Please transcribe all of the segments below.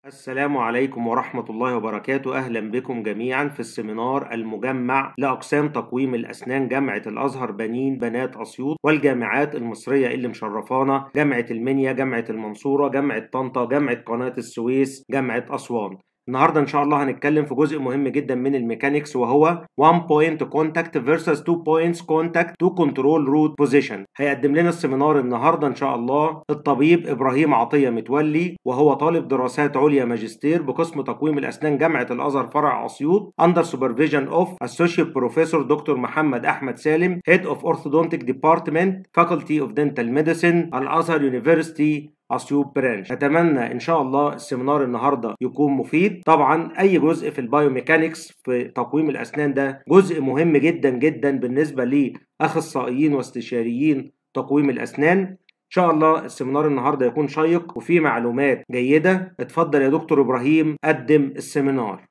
السلام عليكم ورحمة الله وبركاته أهلا بكم جميعا في السمينار المجمع لأقسام تقويم الأسنان جامعة الأزهر بنين بنات أسيوط والجامعات المصرية اللي مشرفانا جامعة المنيا جامعة المنصورة جامعة طنطا جامعة قناة السويس جامعة أسوان النهارده ان شاء الله هنتكلم في جزء مهم جدا من الميكانيكس وهو 1 point contact versus 2 points contact to control root position هيقدم لنا السيمينار النهارده ان شاء الله الطبيب ابراهيم عطيه متولي وهو طالب دراسات عليا ماجستير بقسم تقويم الاسنان جامعه الازهر فرع اسيوط under supervision of associate professor دكتور محمد احمد سالم head of orthodontic department faculty of dental medicine الازهر يونيفرسيتي اسيوط برانش اتمنى ان شاء الله السيمينار النهارده يكون مفيد طبعا اي جزء في البايوميكانكس في تقويم الاسنان ده جزء مهم جدا جدا بالنسبه لاخصائيين واستشاريين تقويم الاسنان ان شاء الله السيمينار النهارده يكون شيق وفيه معلومات جيده اتفضل يا دكتور ابراهيم قدم السيمينار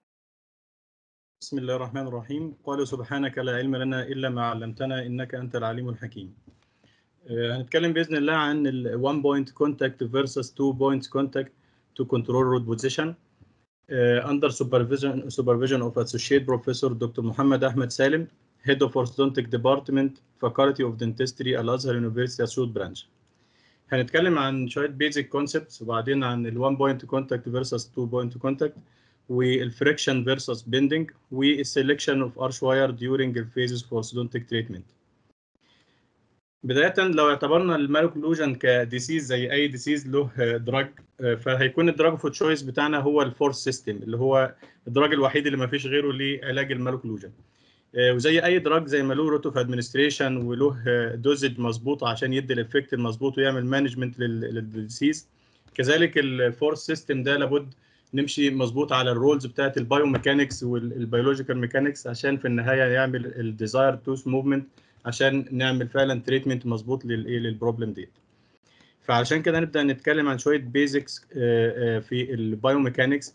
بسم الله الرحمن الرحيم قالوا سبحانك لا علم لنا الا ما علمتنا انك انت العليم الحكيم هنتكلم باذن الله عن ال 1 point contact versus 2 points contact to control root position uh, under supervision supervision of associate professor Dr. محمد احمد سالم head of orthodontic department faculty of dentistry الازهر University اسيوط branch هنتكلم عن شويه basic concepts وبعدين عن ال 1 point contact versus 2 point contact والفريكشن versus bending والسelection of arch wire during the phases of orthodontic treatment بداية لو اعتبرنا المالوكلوجن كديسيز زي أي ديسيز له دراج فهيكون الدراج اوف تشويس بتاعنا هو الفورس سيستم اللي هو الدراج الوحيد اللي ما فيش غيره لعلاج المالوكلوجن وزي أي دراج زي ما له روت اوف ادمنستريشن وله دوزج مظبوطة عشان يدي الافكت المظبوط ويعمل مانجمنت للديسيز كذلك الفورس سيستم ده لابد نمشي مظبوط على الرولز بتاعت البايوميكانكس والبيولوجيكال ميكانكس عشان في النهاية يعمل الديزاير توث موفمنت عشان نعمل فعلا تريتمنت مظبوط للايه للبروبلم ديت فعشان كده نبدا نتكلم عن شويه بيزكس في البايوميكانكس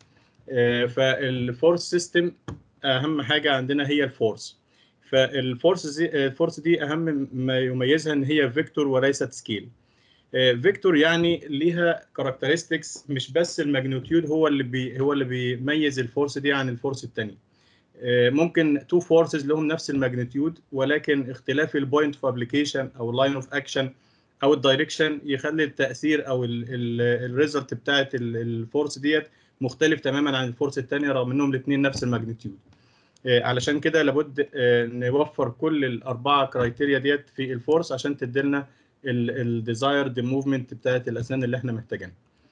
فالفورس سيستم اهم حاجه عندنا هي الفورس فالفورس الفورس دي اهم ما يميزها ان هي فيكتور وليست سكيل فيكتور يعني ليها كاركترستكس مش بس الماجنتيود هو اللي بي هو اللي بيميز الفورس دي عن الفورس الثانيه ممكن تو فورسز لهم نفس الماجنتيود ولكن اختلاف البوينت اوف ابلكيشن او لاين اوف اكشن او الدايركشن يخلي التاثير او الريزلت بتاعت الفورس ديت مختلف تماما عن الفورس الثانيه رغم انهم الاثنين نفس الماجنتيود علشان كده لابد نوفر كل الاربعه كرايتيريا ديت في الفورس عشان تديلنا الديزايرد موفمنت بتاعت الاسنان اللي احنا محتاجينها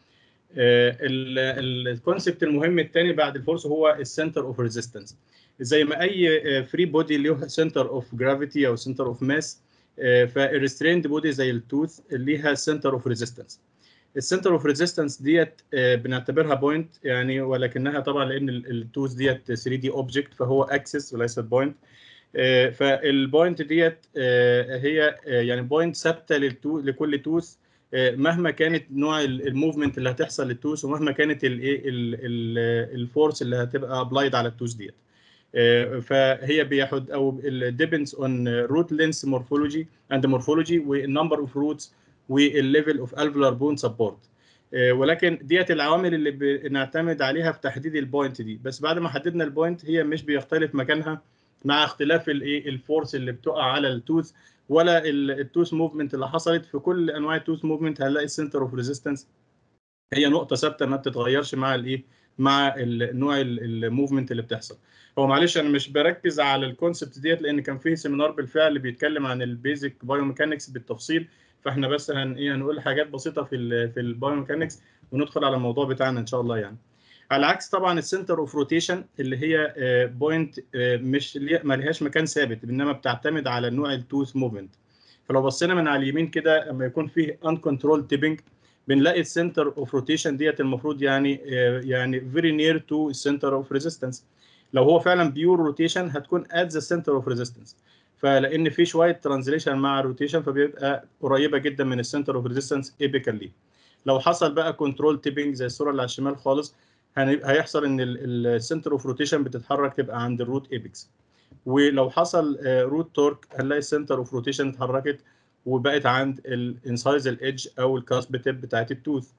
الكونسبت المهم الثاني بعد الفورس هو السنتر اوف ريزيستنس زي ما اي فري بودي له سنتر اوف جرافيتي او سنتر اوف ماس فالريستريند بودي زي التوث ليها سنتر اوف ريزيستنس السنتر اوف ريزيستنس ديت بنعتبرها بوينت يعني ولكنها طبعا لان التوث ديت 3 دي اوبجكت فهو اكسس وليست بوينت فالبوينت ديت هي يعني بوينت ثابته لكل توث مهما كانت نوع الموفمنت اللي هتحصل للتوث ومهما كانت الايه الفورس اللي هتبقى ابلايد على التوث ديت فهي بياخد او depends on root length morphology and morphology والنمبر اوف روتس والليفل اوف alveolar bone support ولكن ديت العوامل اللي بنعتمد عليها في تحديد البوينت دي بس بعد ما حددنا البوينت هي مش بيختلف مكانها مع اختلاف الايه الفورس اللي بتقع على التوث ولا التوث موفمنت اللي حصلت في كل انواع التوث موفمنت هنلاقي السنتر اوف ريزيستنس هي نقطه ثابته ما بتتغيرش مع الايه مع النوع الموفمنت اللي بتحصل هو معلش انا مش بركز على الكونسبت ديت لان كان فيه سيمينار بالفعل بيتكلم عن البيزك بايوميكانكس بالتفصيل فاحنا بس هن ايه هنقول حاجات بسيطه في ال في البايوميكانكس وندخل على الموضوع بتاعنا ان شاء الله يعني على عكس طبعا السنتر اوف روتيشن اللي هي بوينت مش ما لهاش مكان ثابت انما بتعتمد على نوع التوث موفمنت فلو بصينا من على اليمين كده لما يكون فيه ان كنترول تيبنج بنلاقي السنتر اوف روتيشن ديت المفروض يعني يعني فيري نير تو السنتر اوف ريزيستنس لو هو فعلا بيور روتيشن هتكون ات ذا سنتر اوف ريزيستنس فلان في شويه ترانزليشن مع الروتيشن فبيبقى قريبه جدا من السنتر اوف ريزيستنس ايبيكالي لو حصل بقى كنترول تيبنج زي الصوره اللي على الشمال خالص هيحصل ان السنتر اوف روتيشن بتتحرك تبقى عند الروت ايبكس ولو حصل روت تورك هنلاقي السنتر اوف روتيشن اتحركت وبقت عند الانسايز الايدج او الكاسب تيب بتاعت التوث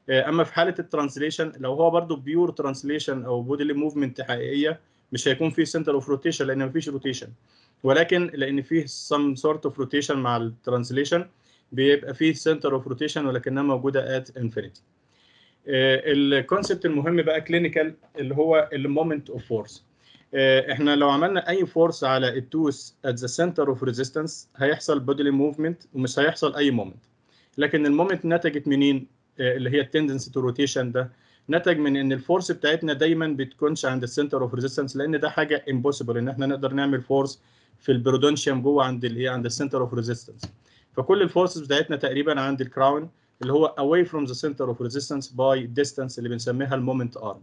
اما في حاله الترانسليشن لو هو برضو بيور ترانسليشن او بودي موفمنت حقيقيه مش هيكون في سنتر اوف روتيشن لان مفيش روتيشن ولكن لان فيه some sort of rotation مع الترانسليشن بيبقى فيه سنتر اوف روتيشن ولكنها موجوده ات انفينيتي الكونسبت المهم بقى كلينيكال اللي هو المومنت اوف فورس احنا لو عملنا اي فورس على التوث ات ذا سنتر اوف ريزيستنس هيحصل بوديلي موفمنت ومش هيحصل اي مومنت لكن المومنت نتجت منين اللي هي التندنسي تو روتيشن ده نتج من ان الفورس بتاعتنا دايما بتكونش عند السنتر اوف ريزيستنس لان ده حاجه امبوسيبل ان احنا نقدر نعمل فورس في البرودونشيوم جوه عند الايه عند السنتر اوف ريزيستنس فكل الفورسز بتاعتنا تقريبا عند الكراون اللي هو away from the center of resistance by distance اللي بنسميها المومنت ارم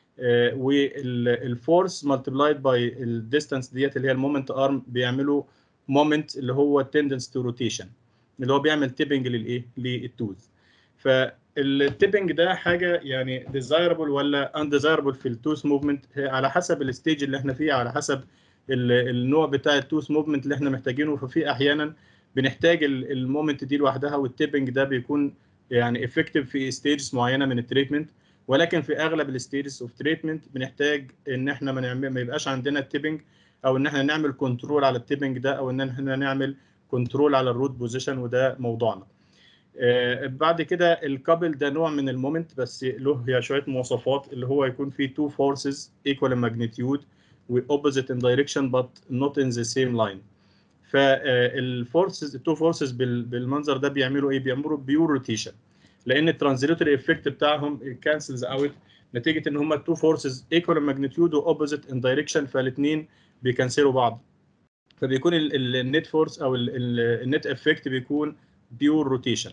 والفورس multiplied by الديستانس ديت اللي هي المومنت ارم بيعملوا مومنت اللي هو تندنس تو روتيشن اللي هو بيعمل تيبنج للايه للتوث فالتيبنج ده حاجه يعني desirable ولا undesirable في التوث موفمنت على حسب الستيج اللي احنا فيه على حسب النوع بتاع التوث موفمنت اللي احنا محتاجينه ففي احيانا بنحتاج المومنت دي لوحدها والتيبنج ده بيكون يعني افكتيف في ستيجز معينه من التريتمنت ولكن في اغلب الستيجز اوف تريتمنت بنحتاج ان احنا ما نعمل ما يبقاش عندنا التيبنج او ان احنا نعمل كنترول على التيبنج ده او ان احنا نعمل كنترول على الروت بوزيشن وده موضوعنا. آه بعد كده الكابل ده نوع من المومنت بس له شويه مواصفات اللي هو يكون فيه two forces equal in magnitude و opposite in direction but not in the same line. فالفورسز التو فورسز بالمنظر ده بيعملوا ايه؟ بيعملوا بيور روتيشن لان الترانزليتوري افكت بتاعهم كانسلز اوت نتيجه ان هم التو فورسز ايكوال ماجنتيود واوبوزيت ان دايركشن فالاثنين بيكنسلوا بعض فبيكون النت فورس او النت افكت بيكون بيور روتيشن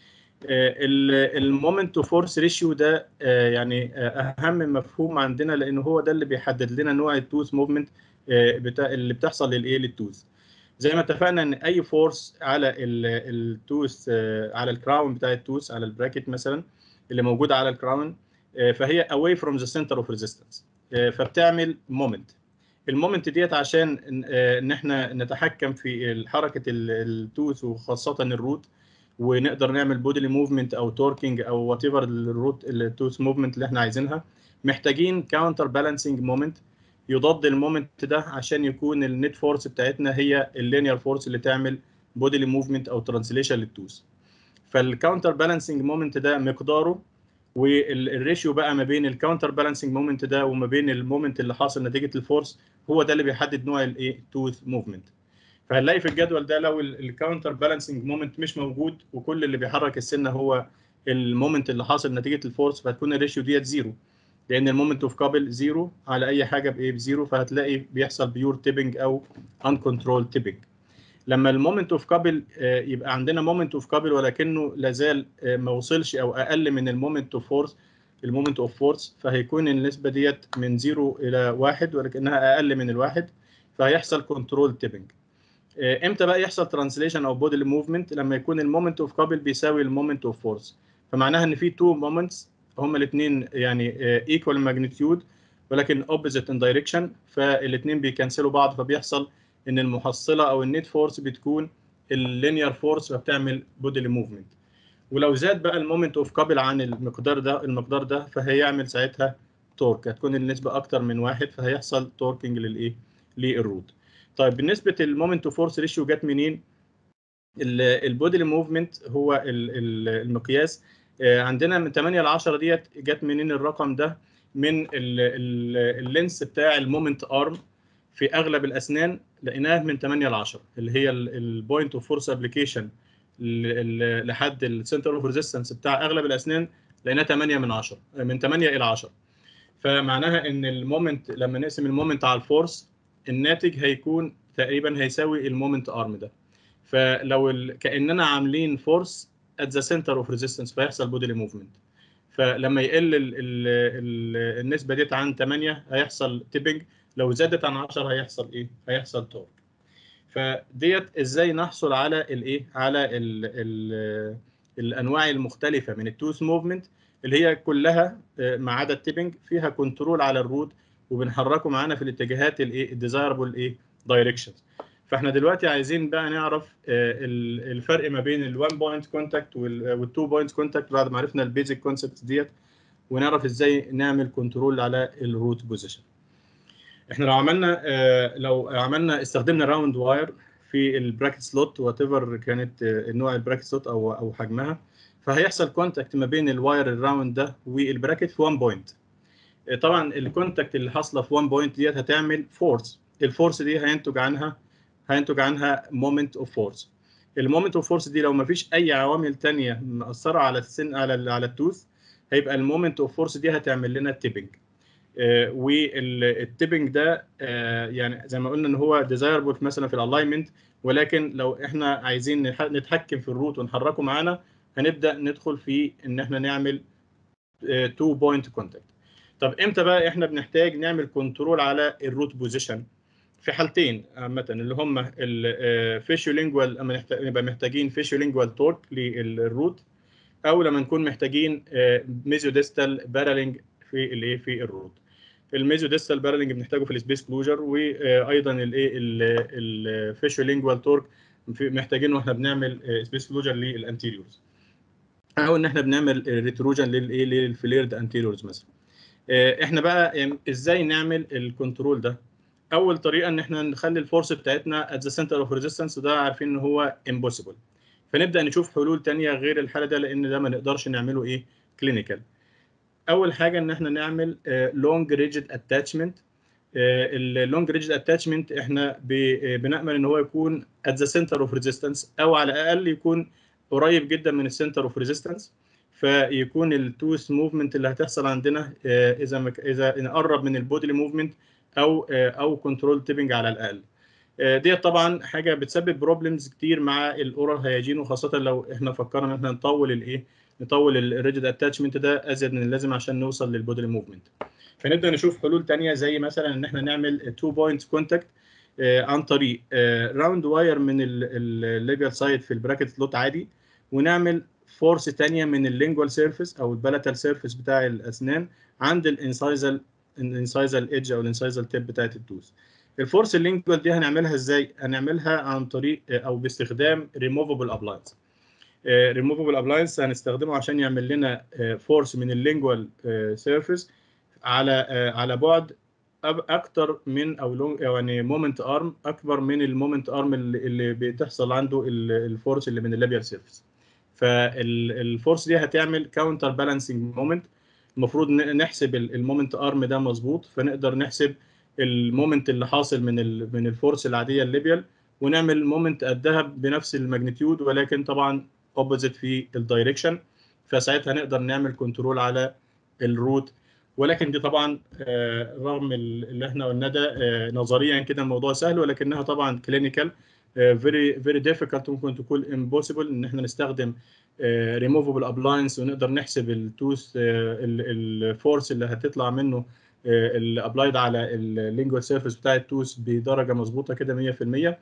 المومنت تو فورس ريشيو ده يعني اهم مفهوم عندنا لان هو ده اللي بيحدد لنا نوع التوث موفمنت بتاع اللي بتحصل للايه للتوث زي ما اتفقنا ان اي فورس على التوث على الكراون بتاع التوث على البراكت مثلا اللي موجود على الكراون فهي away from the center of resistance فبتعمل مومنت المومنت ديت عشان ان احنا نتحكم في حركه التوث وخاصه الروت ونقدر نعمل بودلي موفمنت او توركينج او وات ايفر الروت التوث موفمنت اللي احنا عايزينها محتاجين كاونتر بالانسنج مومنت يضاد المومنت ده عشان يكون النت فورس بتاعتنا هي اللينير فورس اللي تعمل بوديلي موفمنت او ترانسليشن للتوث فالكاونتر بالانسنج مومنت ده مقداره والريشيو بقى ما بين الكاونتر بالانسنج مومنت ده وما بين المومنت اللي حاصل نتيجه الفورس هو ده اللي بيحدد نوع الايه توث موفمنت فهنلاقي في الجدول ده لو الكاونتر بالانسنج مومنت مش موجود وكل اللي بيحرك السنه هو المومنت اللي حاصل نتيجه الفورس فهتكون الريشيو ديت زيرو لان المومنت اوف كابل زيرو على اي حاجه بايه بزيرو فهتلاقي بيحصل بيور تيبنج او ان كنترول تيبنج لما المومنت اوف كابل يبقى عندنا مومنت اوف كابل ولكنه لازال ما وصلش او اقل من المومنت اوف فورس المومنت اوف فورس فهيكون النسبه ديت من زيرو الى واحد ولكنها اقل من الواحد فهيحصل كنترول تيبنج امتى بقى يحصل ترانسليشن او بودي موفمنت لما يكون المومنت اوف كابل بيساوي المومنت اوف فورس فمعناها ان في تو مومنتس هما الاثنين يعني ايكوال ماجنتيود ولكن اوبوزيت ان دايركشن فالاثنين بيكنسلوا بعض فبيحصل ان المحصله او النت فورس بتكون اللينير فورس فبتعمل بودي موفمنت ولو زاد بقى المومنت اوف كابل عن المقدار ده المقدار ده فهيعمل ساعتها تورك هتكون النسبه اكتر من واحد فهيحصل توركينج للايه للروت طيب بالنسبه المومنت اوف فورس ريشيو جت منين البودي موفمنت هو المقياس عندنا من 8 ل 10 ديت جت منين الرقم ده من اللينس بتاع المومنت ارم في اغلب الاسنان لقيناه من 8 ل 10 اللي هي البوينت اوف فورس ابلكيشن لحد السنتر اوف ريزيستنس بتاع اغلب الاسنان لقيناه 8 من 10 من 8 الى 10 فمعناها ان المومنت لما نقسم المومنت على الفورس الناتج هيكون تقريبا هيساوي المومنت ارم ده فلو كاننا عاملين فورس at the center of resistance فيحصل بودي موفمنت فلما يقل ال ال ال النسبه ديت عن 8 هيحصل تيبنج لو زادت عن 10 هيحصل ايه هيحصل تورك فديت ازاي نحصل على الايه على ال ال الانواع المختلفه من التوث موفمنت اللي هي كلها ما عدا التيبنج فيها كنترول على الروت وبنحركه معانا في الاتجاهات الايه الديزايربل ايه دايركشنز فاحنا دلوقتي عايزين بقى نعرف الفرق ما بين ال1 بوينت كونتاكت وال2 بوينت كونتاكت بعد ما عرفنا البيزك كونسبتس ديت ونعرف ازاي نعمل كنترول على الروت بوزيشن احنا لو عملنا لو عملنا استخدمنا راوند واير في البراكت سلوت وات ايفر كانت نوع البراكت سلوت او او حجمها فهيحصل كونتاكت ما بين الواير الراوند ده والبراكت في 1 بوينت طبعا الكونتاكت اللي حاصله في 1 بوينت ديت هتعمل فورس الفورس دي هينتج عنها هينتج عنها مومنت اوف فورس المومنت اوف فورس دي لو ما فيش اي عوامل ثانيه مأثره على السن على على التوث هيبقى المومنت اوف فورس دي هتعمل لنا تيبنج آه والتيبنج ده آه يعني زي ما قلنا ان هو ديزايربل مثلا في الالاينمنت ولكن لو احنا عايزين نتحكم في الروت ونحركه معانا هنبدا ندخل في ان احنا نعمل 2 بوينت كونتاكت طب امتى بقى احنا بنحتاج نعمل كنترول على الروت بوزيشن في حالتين عامه اللي هم الفيشيولينجوال اما نبقى محتاجين فيشيولينجوال تورك للروت او لما نكون محتاجين ميزوديستال بارالينج في الايه في الروت الميزوديستال بارالينج بنحتاجه في السبيس كلوجر وايضا الايه الفيشيولينجوال تورك محتاجينه واحنا بنعمل سبيس كلوجر للانتيريورز او ان احنا بنعمل ريتروجن للايه للفليرد انتيريورز مثلا احنا بقى يعني ازاي نعمل الكنترول ده اول طريقه ان احنا نخلي الفورس بتاعتنا at the center of resistance وده عارفين ان هو impossible فنبدا نشوف حلول تانية غير الحاله ده لان ده ما نقدرش نعمله ايه كلينيكال اول حاجه ان احنا نعمل لونج ريجيد اتاتشمنت اللونج ريجيد اتاتشمنت احنا بنامل ان هو يكون at the center of resistance او على الاقل يكون قريب جدا من السنتر اوف ريزيستنس فيكون التوث موفمنت اللي هتحصل عندنا اذا مك... اذا نقرب من البودي موفمنت او او كنترول تيبنج على الاقل ديت طبعا حاجه بتسبب بروبلمز كتير مع الاورال هياجين وخاصه لو احنا فكرنا ان احنا نطول الايه نطول الريجيد اتاتشمنت ده ازيد من اللازم عشان نوصل للبودي موفمنت فنبدا نشوف حلول ثانيه زي مثلا ان احنا نعمل 2 بوينت كونتاكت عن طريق راوند واير من الليبيال سايد في البراكت سلوت عادي ونعمل فورس ثانيه من اللينجوال سيرفيس او البلاتال سيرفيس بتاع الاسنان عند الانسايزال الانسايزال ايدج او الانسايزال تيب بتاعت التوث الفورس اللينجوال دي هنعملها ازاي هنعملها عن طريق او باستخدام ريموفبل ابلاينس ريموفبل ابلاينس هنستخدمه عشان يعمل لنا فورس من اللينجوال سيرفيس على على بعد اكتر من او يعني مومنت ارم اكبر من المومنت ارم اللي بتحصل عنده الفورس اللي من الليبيال سيرفيس فالفورس دي هتعمل كاونتر بالانسنج مومنت المفروض نحسب المومنت ارم ده مظبوط فنقدر نحسب المومنت اللي حاصل من ال من الفورس العاديه الليبيال ونعمل مومنت قدها بنفس الماجنتيود ولكن طبعا اوبوزيت في الدايركشن فساعتها نقدر نعمل كنترول على الروت ولكن دي طبعا رغم اللي احنا قلناه ده نظريا كده الموضوع سهل ولكنها طبعا كلينيكال فيري فيري ديفيكالت ممكن تكون امبوسيبل ان احنا نستخدم ريموفبل ابلاينس ونقدر نحسب التوث الفورس اللي هتطلع منه اللي ابلايد على اللينجوال سيرفيس بتاع التوث بدرجه مظبوطه كده 100%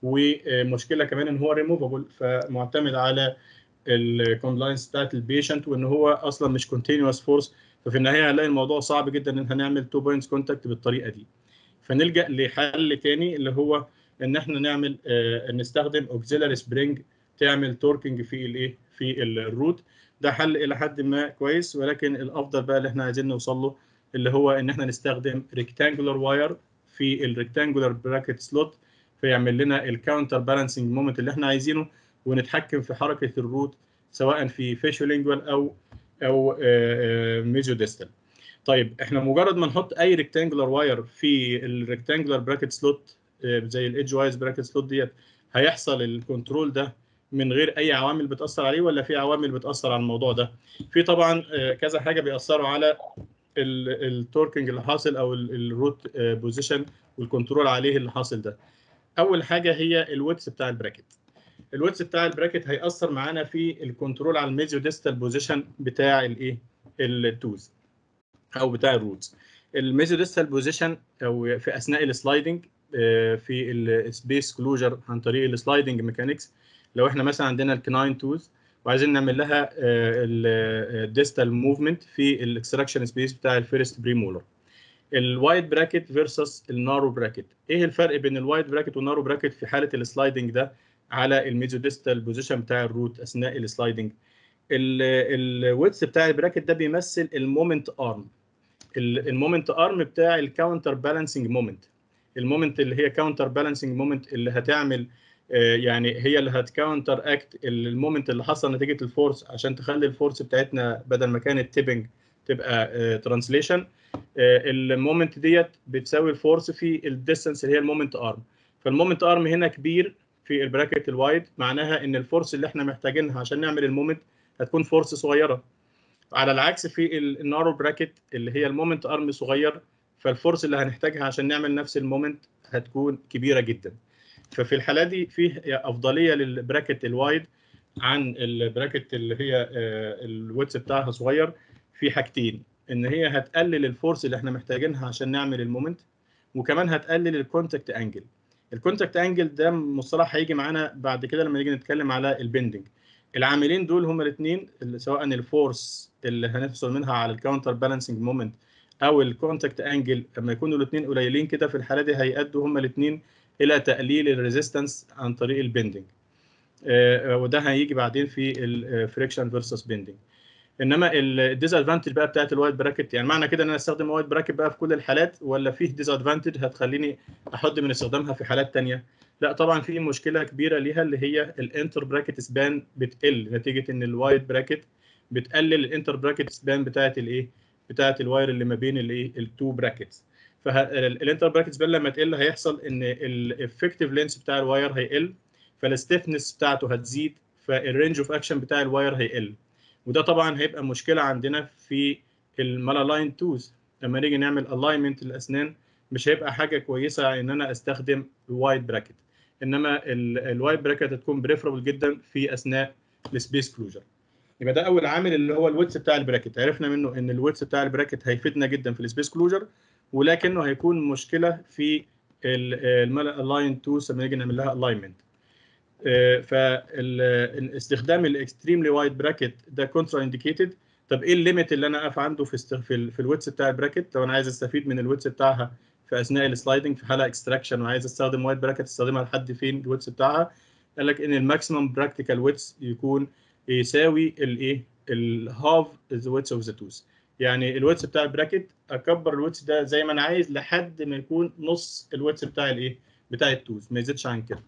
ومشكله كمان ان هو ريموفبل فمعتمد على الكومبلاينس بتاعت البيشنت وان هو اصلا مش كونتينوس فورس ففي النهايه هنلاقي الموضوع صعب جدا ان احنا نعمل تو بوينتس كونتاكت بالطريقه دي فنلجا لحل تاني اللي هو ان احنا نعمل آه نستخدم اوكسيلاري سبرينج تعمل توركينج في الايه في الروت ده حل الى حد ما كويس ولكن الافضل بقى اللي احنا عايزين نوصل له اللي هو ان احنا نستخدم ريكتانجولار واير في الريكتانجولار براكت سلوت فيعمل لنا الكاونتر بالانسنج مومنت اللي احنا عايزينه ونتحكم في حركه الروت سواء في فيشولينجوال او او ميزو ديستال طيب احنا مجرد ما نحط اي ريكتانجولار واير في الريكتانجولار براكت سلوت زي الايدج وايز براكت سلوت ديت هيحصل الكنترول ده من غير اي عوامل بتاثر عليه ولا في عوامل بتاثر على الموضوع ده في طبعا كذا حاجه بيأثروا على التوركينج اللي حاصل او الروت بوزيشن والكنترول عليه اللي حاصل ده اول حاجه هي الويتس بتاع البراكت الويتس بتاع البراكت هيأثر معانا في الكنترول على الميزيو ديستال بوزيشن بتاع الايه التوز او بتاع الروتس الميزيو ديستال بوزيشن او في اثناء السلايدنج في السبيس كلوجر عن طريق السلايدنج ميكانكس لو احنا مثلا عندنا الكناين توز وعايزين نعمل لها الديستال موفمنت في الاكستراكشن سبيس بتاع الفيرست بريمولر الوايد براكت فيرسس النارو براكت ايه الفرق بين الوايد براكت والنارو براكت في حاله السلايدنج ده على الميزوديستال بوزيشن بتاع الروت اثناء السلايدنج الويدث بتاع البراكت ده بيمثل المومنت ارم المومنت ارم بتاع الكاونتر بالانسنج مومنت المومنت اللي هي كاونتر بالانسنج مومنت اللي هتعمل يعني هي اللي هتكاونتر اكت المومنت اللي حصل نتيجه الفورس عشان تخلي الفورس بتاعتنا بدل ما كانت تيبنج تبقى ترانسليشن المومنت ديت بتساوي الفورس في الديستانس اللي هي المومنت ارم فالمومنت ارم هنا كبير في البراكت الوايد معناها ان الفورس اللي احنا محتاجينها عشان نعمل المومنت هتكون فورس صغيره على العكس في النارو براكت اللي هي المومنت ارم صغير فالفورس اللي هنحتاجها عشان نعمل نفس المومنت هتكون كبيره جدا ففي الحاله دي فيه افضليه للبراكت الوايد عن البراكت اللي هي الويتس بتاعها صغير في حاجتين ان هي هتقلل الفورس اللي احنا محتاجينها عشان نعمل المومنت وكمان هتقلل الكونتاكت انجل الكونتاكت انجل ده مصطلح هيجي معانا بعد كده لما نيجي نتكلم على البندنج العاملين دول هما الاثنين سواء الفورس اللي هنفصل منها على الكاونتر بالانسنج مومنت او الكونتاكت انجل لما يكونوا الاثنين قليلين كده في الحاله دي هيأدوا هما الاثنين الى تقليل الريزيستنس عن طريق البندنج آه وده هيجي بعدين في الفريكشن فيرسس بندنج انما الديز ادفانتج بقى بتاعت الوايت براكت يعني معنى كده ان انا استخدم وايت براكت بقى في كل الحالات ولا فيه ديز ادفانتج هتخليني احد من استخدامها في حالات ثانيه لا طبعا في مشكله كبيره ليها اللي هي الانتر براكت سبان بتقل نتيجه ان الوايت براكت بتقلل الانتر براكت سبان بتاعت الايه بتاعت الواير اللي ما بين الايه التو براكتس فالانتر براكت سبان لما تقل هيحصل ان الافكتيف لينس بتاع الواير هيقل فالستيفنس بتاعته هتزيد فالرينج اوف اكشن بتاع الواير هيقل وده طبعا هيبقى مشكله عندنا في المالالاين توز لما نيجي نعمل الاينمنت للاسنان مش هيبقى حاجه كويسه ان انا استخدم الوايت براكت انما الوايت براكت هتكون بريفربل جدا في اثناء السبيس كلوجر يبقى ده اول عامل اللي هو الويتس بتاع البراكت عرفنا منه ان الويتس بتاع البراكت هيفيدنا جدا في السبيس كلوجر ولكنه هيكون مشكله في المالالاين توز لما نيجي نعمل لها الاينمنت فالاستخدام الاكستريملي وايد براكت ده كونترا انديكيتد طب ايه الليميت اللي انا اقف عنده في استخ... في, ال... في الويتس بتاع البراكت لو انا عايز استفيد من الويتس بتاعها في اثناء السلايدنج في حاله اكستراكشن وعايز استخدم وايد براكت استخدمها لحد فين الويتس بتاعها قال لك ان الماكسيمم براكتيكال ويتس يكون يساوي الايه الهاف ذا ويتس اوف ذا توز يعني الويتس بتاع البراكت اكبر الويتس ده زي ما انا عايز لحد ما يكون نص الويتس بتاع الايه بتاع التوز ما يزيدش عن كده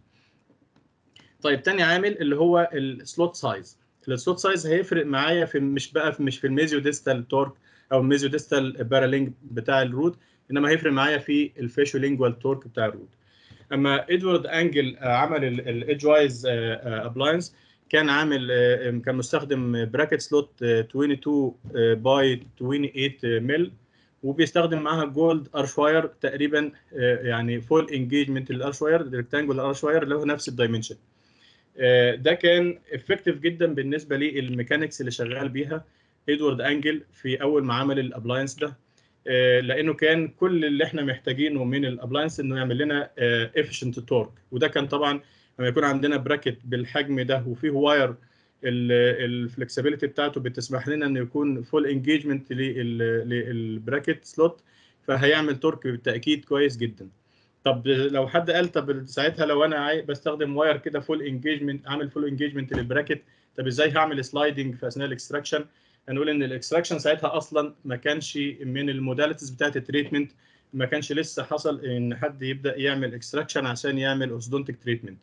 طيب تاني عامل اللي هو السلوت سايز السلوت سايز هيفرق معايا في مش بقى في مش في الميزيو ديستال تورك او الميزيو ديستال بارالينج بتاع الروت انما هيفرق معايا في الفيشو لينجوال تورك بتاع الروت اما ادوارد انجل عمل الايدج وايز ابلاينس كان عامل كان مستخدم براكت سلوت 22 باي 28 مل وبيستخدم معاها جولد ارش واير تقريبا يعني فول انجيجمنت للارش واير ريكتانجولار ارش واير اللي هو نفس الدايمنشن ده كان افكتيف جدا بالنسبه للميكانكس اللي شغال بيها ادوارد انجل في اول ما عمل الابلاينس ده لانه كان كل اللي احنا محتاجينه من الابلاينس انه يعمل لنا افيشنت تورك وده كان طبعا لما يكون عندنا براكت بالحجم ده وفيه واير الفلكسبيليتي بتاعته بتسمح لنا انه يكون فول انجيجمنت للبراكت سلوت فهيعمل تورك بالتاكيد كويس جدا طب لو حد قال طب ساعتها لو انا عاي... بستخدم واير كده فول انجيجمنت عامل فول انجيجمنت للبراكت طب ازاي هعمل سلايدنج في اثناء الاكستراكشن هنقول ان الاكستراكشن ساعتها اصلا ما كانش من الموداليتيز بتاعت التريتمنت ما كانش لسه حصل ان حد يبدا يعمل اكستراكشن عشان يعمل اوسدونتيك تريتمنت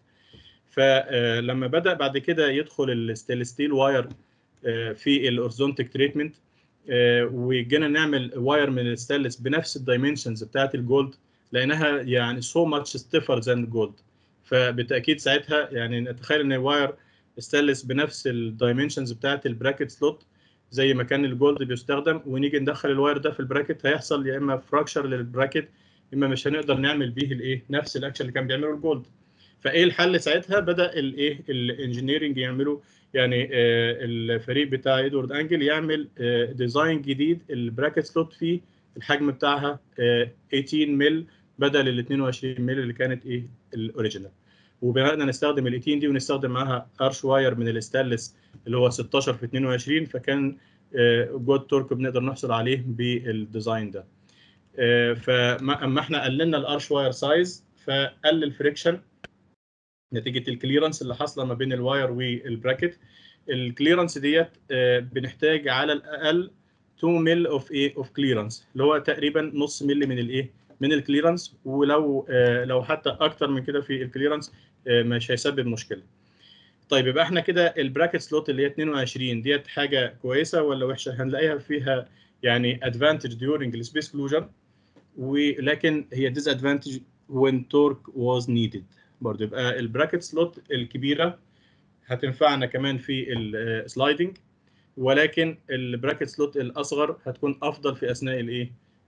فلما بدا بعد كده يدخل الستيل ستيل واير في الاورزونتيك تريتمنت وجينا نعمل واير من الستانلس بنفس الدايمنشنز بتاعت الجولد لانها يعني سو ماتش ستيفر ذان جولد فبالتاكيد ساعتها يعني نتخيل ان الواير ستانلس بنفس الدايمنشنز بتاعت البراكت سلوت زي ما كان الجولد بيستخدم ونيجي ندخل الواير ده في البراكت هيحصل يا اما فراكشر للبراكت اما مش هنقدر نعمل بيه الايه نفس الاكشن اللي كان بيعمله الجولد فايه الحل ساعتها بدا الايه الانجينيرنج يعملوا يعني آه الفريق بتاع ادوارد انجل يعمل آه ديزاين جديد البراكت سلوت فيه الحجم بتاعها آه 18 مل بدل ال 22 مل اللي كانت ايه الاوريجينال وبدانا نستخدم ال 18 دي ونستخدم معاها ارش واير من الاستانلس اللي هو 16 في 22 فكان جود تورك بنقدر نحصل عليه بالديزاين ده فاما احنا قللنا الارش واير سايز فقل الفريكشن نتيجه الكليرنس اللي حاصله ما بين الواير والبراكت الكليرنس ديت بنحتاج على الاقل 2 مل اوف ايه اوف كليرنس اللي هو تقريبا نص مل من الايه من الكليرنس ولو لو حتى اكتر من كده في الكليرنس مش هيسبب مشكله طيب يبقى احنا كده البراكت سلوت اللي هي 22 ديت حاجه كويسه ولا وحشه هنلاقيها فيها يعني ادفانتج ديورنج السبيس كلوجر ولكن هي ديز ادفانتج when torque was needed برضه يبقى البراكت سلوت الكبيره هتنفعنا كمان في السلايدنج ولكن البراكت سلوت الاصغر هتكون افضل في اثناء الايه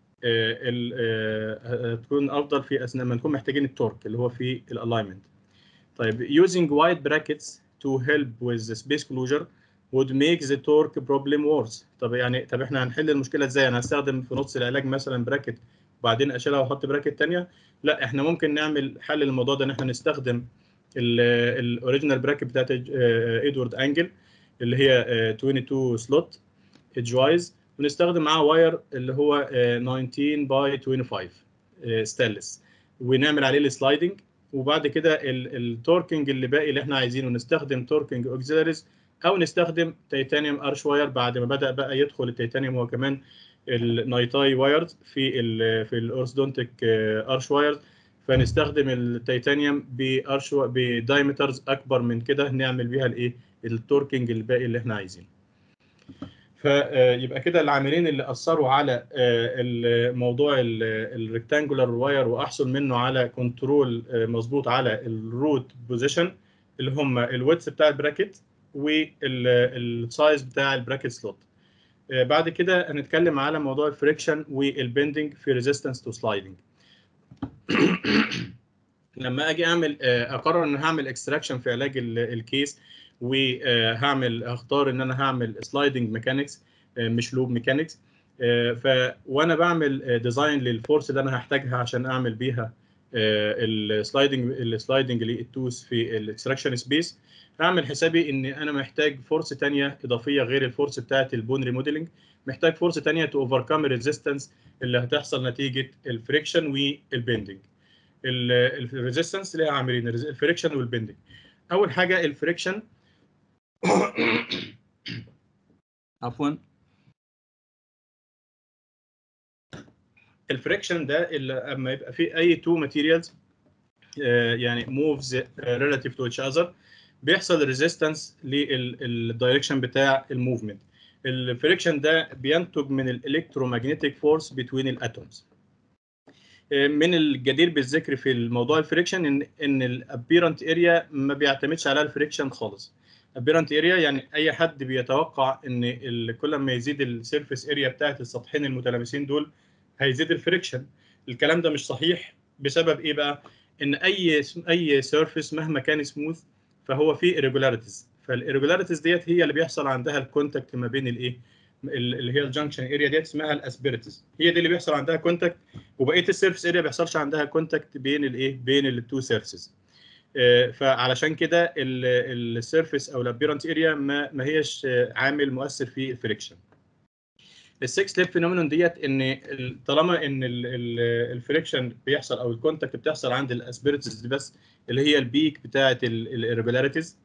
هتكون افضل في اثناء ما نكون محتاجين التورك اللي هو في الالاينمنت طيب using wide brackets to help with the space closure would make the torque problem worse طب يعني طب احنا هنحل المشكله ازاي انا هستخدم في نص العلاج مثلا براكت وبعدين اشيلها واحط براكت ثانيه لا احنا ممكن نعمل حل للموضوع ده ان احنا نستخدم الاوريجينال براكت بتاعت ادوارد انجل اللي هي 22 سلوت ايدج وايز ونستخدم معاه واير اللي هو 19 باي 25 ستانلس ونعمل عليه السلايدنج وبعد كده التوركينج اللي باقي اللي احنا عايزينه نستخدم توركينج اوكسيلاريز او نستخدم تيتانيوم ارش واير بعد ما بدا بقى يدخل التيتانيوم هو كمان النايتاي وايرز في ال في الاورثودونتيك ارش وايرز فنستخدم التيتانيوم بارش بدايمترز اكبر من كده نعمل بيها الايه التوركينج الباقي اللي احنا عايزينه فيبقى كده العاملين اللي اثروا على الموضوع الريكتانجولار واير واحصل منه على كنترول مظبوط على الروت بوزيشن اللي هم الويدث بتاع البراكت والسايز بتاع البراكت سلوت بعد كده هنتكلم على موضوع الفريكشن والبندنج في ريزيستنس تو سلايدنج لما اجي اعمل اقرر ان هعمل اكستراكشن في علاج الكيس وهعمل هختار ان انا هعمل سلايدنج ميكانكس مش لوب ميكانكس ف وانا بعمل ديزاين للفورس اللي انا هحتاجها عشان اعمل بيها السلايدنج السلايدنج للتوث في الاكستراكشن سبيس هعمل حسابي ان انا محتاج فورس ثانيه اضافيه غير الفورس بتاعه البون ريموديلنج محتاج فورس ثانيه تو اوفركم الريزيستنس اللي هتحصل نتيجه الفريكشن والبندنج الريزيستنس ليها عاملين الفريكشن والبندنج اول حاجه الفريكشن عفوا الفريكشن ده اللي اما يبقى في اي تو ماتيريالز يعني موفز ريلاتيف تو اتش اذر بيحصل ريزيستنس للدايركشن بتاع الموفمنت الفريكشن ده بينتج من الالكترومagnetic فورس بين الاتومز من الجدير بالذكر في الموضوع الفريكشن ان ان الابيرنت اريا ما بيعتمدش على الفريكشن خالص ابيرنت اريا يعني اي حد بيتوقع ان كل ما يزيد السيرفيس اريا بتاعت السطحين المتلامسين دول هيزيد الفريكشن الكلام ده مش صحيح بسبب ايه بقى ان اي اي سيرفيس مهما كان سموث فهو فيه irregularities فالirregularities ديت هي اللي بيحصل عندها الكونتاكت ما بين الايه اللي هي الجنكشن اريا ديت اسمها الاسبيرتيز هي دي اللي بيحصل عندها كونتاكت وبقيه السيرفيس اريا ما بيحصلش عندها كونتاكت بين الايه بين التو سيرفيسز فعلشان كده السيرفيس او الابيرنت اريا ما, ما هيش عامل مؤثر في الفريكشن السكس ليب فينومينون ديت ان طالما ان الفريكشن بيحصل او الكونتاكت بتحصل عند الاسبيرتيز دي بس اللي هي البيك بتاعه الirregularities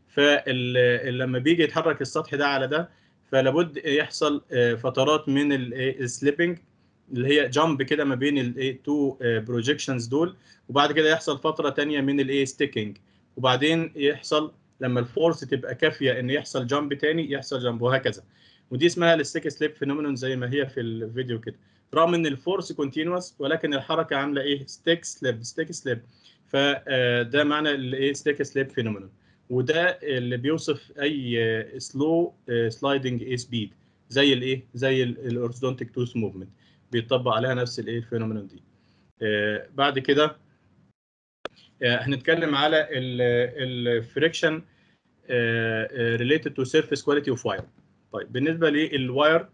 فلما بيجي يتحرك السطح ده على ده فلابد يحصل فترات من السليبنج اللي هي جامب كده ما بين التو بروجيكشنز دول وبعد كده يحصل فتره ثانيه من الايه ستيكنج وبعدين يحصل لما الفورس تبقى كافيه ان يحصل جامب ثاني يحصل جامب وهكذا ودي اسمها الستيك سليب فينومينون زي ما هي في الفيديو كده رغم ان الفورس كونتينوس ولكن الحركه عامله ايه ستيك سليب ستيك سليب فده معنى الايه ستيك سليب فينومينون وده اللي بيوصف اي سلو سلايدنج اي سبيد زي الايه زي الاورثودونتيك توث موفمنت بيطبق عليها نفس الايه الفينومينون دي آه بعد كده آه هنتكلم على الفريكشن ريليتد تو سيرفيس كواليتي اوف واير طيب بالنسبه للواير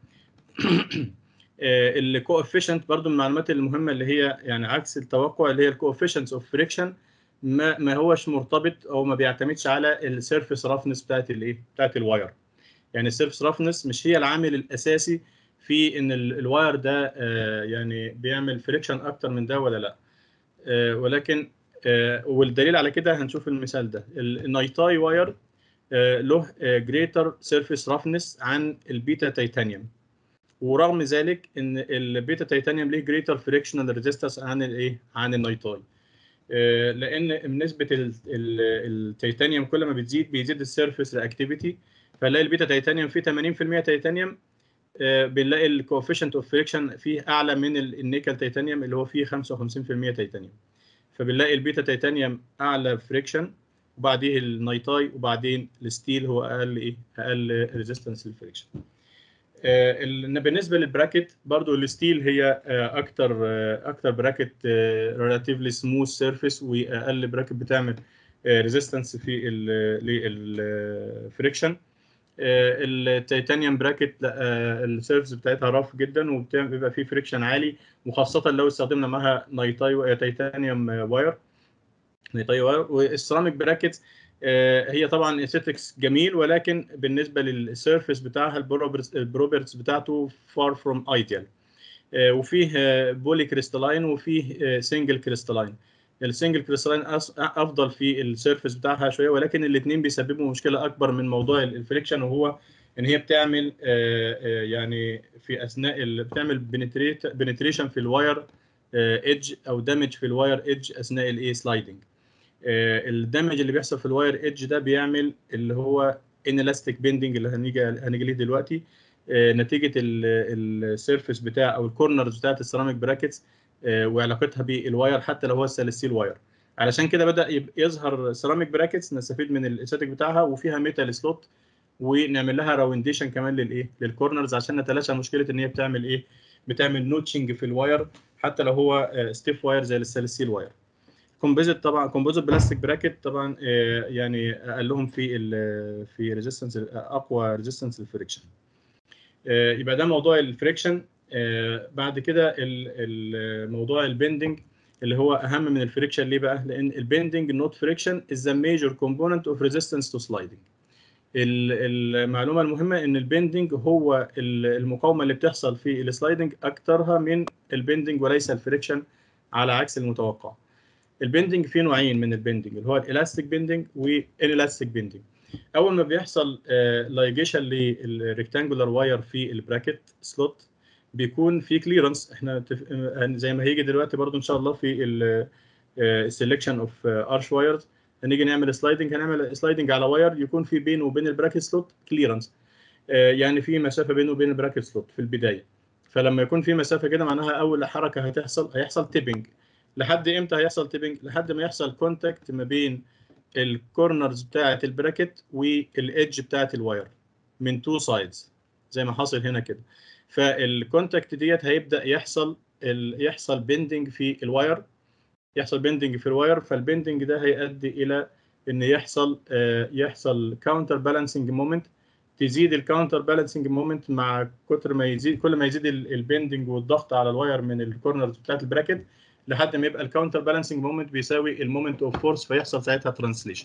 الكوفيشنت برضو من المعلومات المهمه اللي هي يعني عكس التوقع اللي هي الكوفيشنتس اوف فريكشن ما ما هوش مرتبط او ما بيعتمدش على السيرفيس رافنس بتاعت الايه بتاعت الواير يعني السيرفيس رافنس مش هي العامل الاساسي في ان الواير ده يعني بيعمل فريكشن اكتر من ده ولا لا ولكن والدليل على كده هنشوف المثال ده النايتاي واير له جريتر سيرفيس رفنس عن البيتا تيتانيوم ورغم ذلك ان البيتا تيتانيوم ليه جريتر فريكشنال ريزيستنس عن الايه عن النايتاي لان نسبه التيتانيوم كل ما بتزيد بيزيد السيرفيس رياكتيفيتي فنلاقي البيتا تيتانيوم فيه 80% تيتانيوم بنلاقي الكوفيشنت اوف فريكشن فيه اعلى من النيكل تيتانيوم اللي هو فيه 55% تيتانيوم فبنلاقي البيتا تيتانيوم اعلى فريكشن وبعديه النايتاي وبعدين الستيل هو اقل ايه اقل ريزيستنس للفريكشن بالنسبه للبراكت برضو الستيل هي اكتر اكتر براكت ريلاتيفلي سموث سيرفيس واقل براكت بتعمل ريزيستنس في للفريكشن التيتانيوم براكت السيرفس بتاعتها رف جدا وبيبقى فيه فريكشن عالي وخاصه لو استخدمنا معاها نايتاي تيتانيوم واير نايتاي واير والسيراميك براكت هي طبعا استاتكس جميل ولكن بالنسبه للسيرفيس بتاعها البروبرتس بتاعته فار فروم ايديال وفيه بولي كريستالاين وفيه سنجل كريستالاين السنجل كريستالاين افضل في السيرفيس بتاعها شويه ولكن الاثنين بيسببوا مشكله اكبر من موضوع الفريكشن وهو ان هي بتعمل يعني في اثناء بتعمل بنتريشن في الواير ايدج او دامج في الواير ايدج اثناء الايه سلايدنج الدمج اللي بيحصل في الواير ايدج ده بيعمل اللي هو انلاستيك بيندنج اللي هنيجي هنيجي ليه دلوقتي نتيجه السيرفيس بتاع او الكورنرز بتاعت السيراميك براكتس وعلاقتها بالواير حتى لو هو السلسيل واير علشان كده بدا يظهر سيراميك براكتس نستفيد من الاستاتيك بتاعها وفيها ميتال سلوت ونعمل لها راونديشن كمان للايه للكورنرز عشان نتلاشى مشكله ان هي بتعمل ايه بتعمل نوتشنج في الواير حتى لو هو ستيف واير زي السلسيل واير كومبوزيت طبعا كومبوزيت بلاستيك براكت طبعا يعني اقل لهم في ال في ريزيستنس اقوى ريزيستنس للفريكشن يبقى ده موضوع الفريكشن بعد كده الموضوع البندنج اللي هو اهم من الفريكشن ليه بقى لان البندنج نوت فريكشن از ذا ميجور كومبوننت اوف ريزيستنس تو سلايدنج المعلومه المهمه ان البندنج هو المقاومه اللي بتحصل في السلايدنج اكثرها من البندنج وليس الفريكشن على عكس المتوقع البندنج فيه نوعين من البندنج اللي هو الالاستيك بندنج والانلاستيك بندنج اول ما بيحصل لايجيشن للريكتانجولار واير في البراكت سلوت بيكون في كليرنس احنا زي ما هيجي دلوقتي برضو ان شاء الله في السلكشن اوف ارش وايرز هنيجي نعمل سلايدنج هنعمل سلايدنج على واير يكون في بينه وبين البراكت سلوت كليرنس يعني في مسافه بينه وبين البراكت سلوت في البدايه فلما يكون في مسافه كده معناها اول حركه هتحصل هيحصل تيبنج لحد امتى هيحصل تيبنج لحد ما يحصل كونتاكت ما بين الكورنرز بتاعه البراكت والايدج بتاعه الواير من تو سايدز زي ما حاصل هنا كده فالكونتاكت ديت هيبدا يحصل يحصل بيندنج في الواير يحصل بيندنج في الواير فالبيندنج ده هيؤدي الى ان يحصل يحصل كاونتر بالانسنج مومنت تزيد الكاونتر بالانسنج مومنت مع كتر ما يزيد كل ما يزيد البيندنج والضغط على الواير من الكورنرز بتاعت البراكت لحد ما يبقى الكاونتر بالانسنج مومنت بيساوي المومنت اوف فورس فيحصل ساعتها ترانسليشن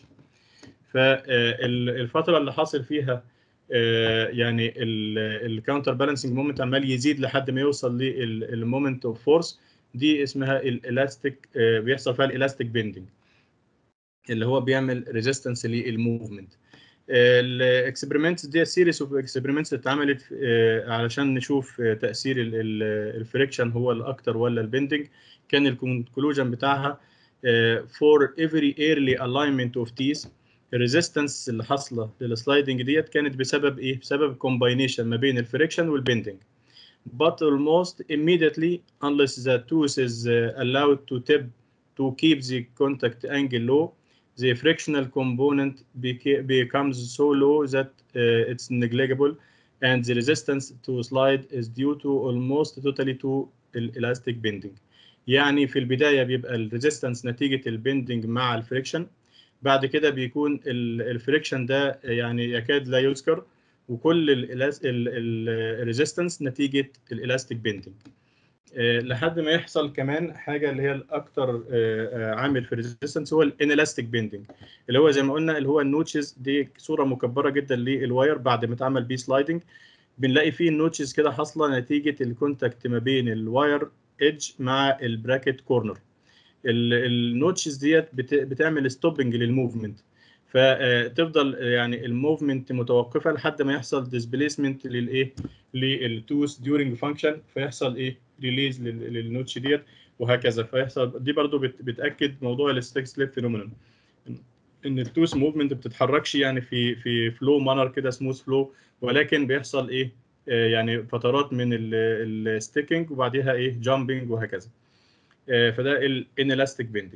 فالفتره اللي حاصل فيها يعني الكاونتر بالانسنج مومنت عمال يزيد لحد ما يوصل للمومنت اوف فورس دي اسمها الالاستيك بيحصل فيها الالاستيك بيندنج اللي هو بيعمل ريزيستنس للموفمنت الاكسبيرمنتس دي سيريس اوف اكسبيرمنتس اتعملت علشان نشوف تاثير الفريكشن هو الاكتر ولا البندنج كان الكونكلوجن بتاعها for every early alignment of teeth الريزيستنس اللي حاصله للسلايدنج ديت كانت بسبب ايه؟ بسبب كومباينيشن ما بين الفريكشن والبندنج. But almost immediately unless the tooth is allowed to tip to keep the contact angle low, the frictional component becomes so low that uh, it's negligible and the resistance to slide is due to almost totally to elastic bending. يعني في البداية بيبقى الريزيستنس نتيجة البندنج مع الفريكشن بعد كده بيكون الفريكشن ده يعني يكاد لا يذكر وكل الريزيستنس نتيجه الالاستيك بيندنج لحد ما يحصل كمان حاجه اللي هي الاكثر عامل في الريزيستنس هو الانلاستيك بيندنج اللي هو زي ما قلنا اللي هو النوتشز دي صوره مكبره جدا للواير بعد ما اتعمل بيه سلايدنج بنلاقي فيه النوتشز كده حاصله نتيجه الكونتاكت ما بين الواير ايدج مع البراكت كورنر النوتشز ديت بتعمل ستوبنج للموفمنت فتفضل يعني الموفمنت متوقفه لحد ما يحصل ديسبيسمنت للايه للتوث ديورنج فانكشن فيحصل ايه ريليز للنوتش ديت وهكذا فيحصل دي برضو بتاكد موضوع الستيك سليب فينومينون ان التوث موفمنت بتتحركش يعني في في فلو مانر كده سموث فلو ولكن بيحصل ايه آه يعني فترات من الستيكنج وبعديها ايه جامبنج وهكذا آه فده الانلاستيك بيندنج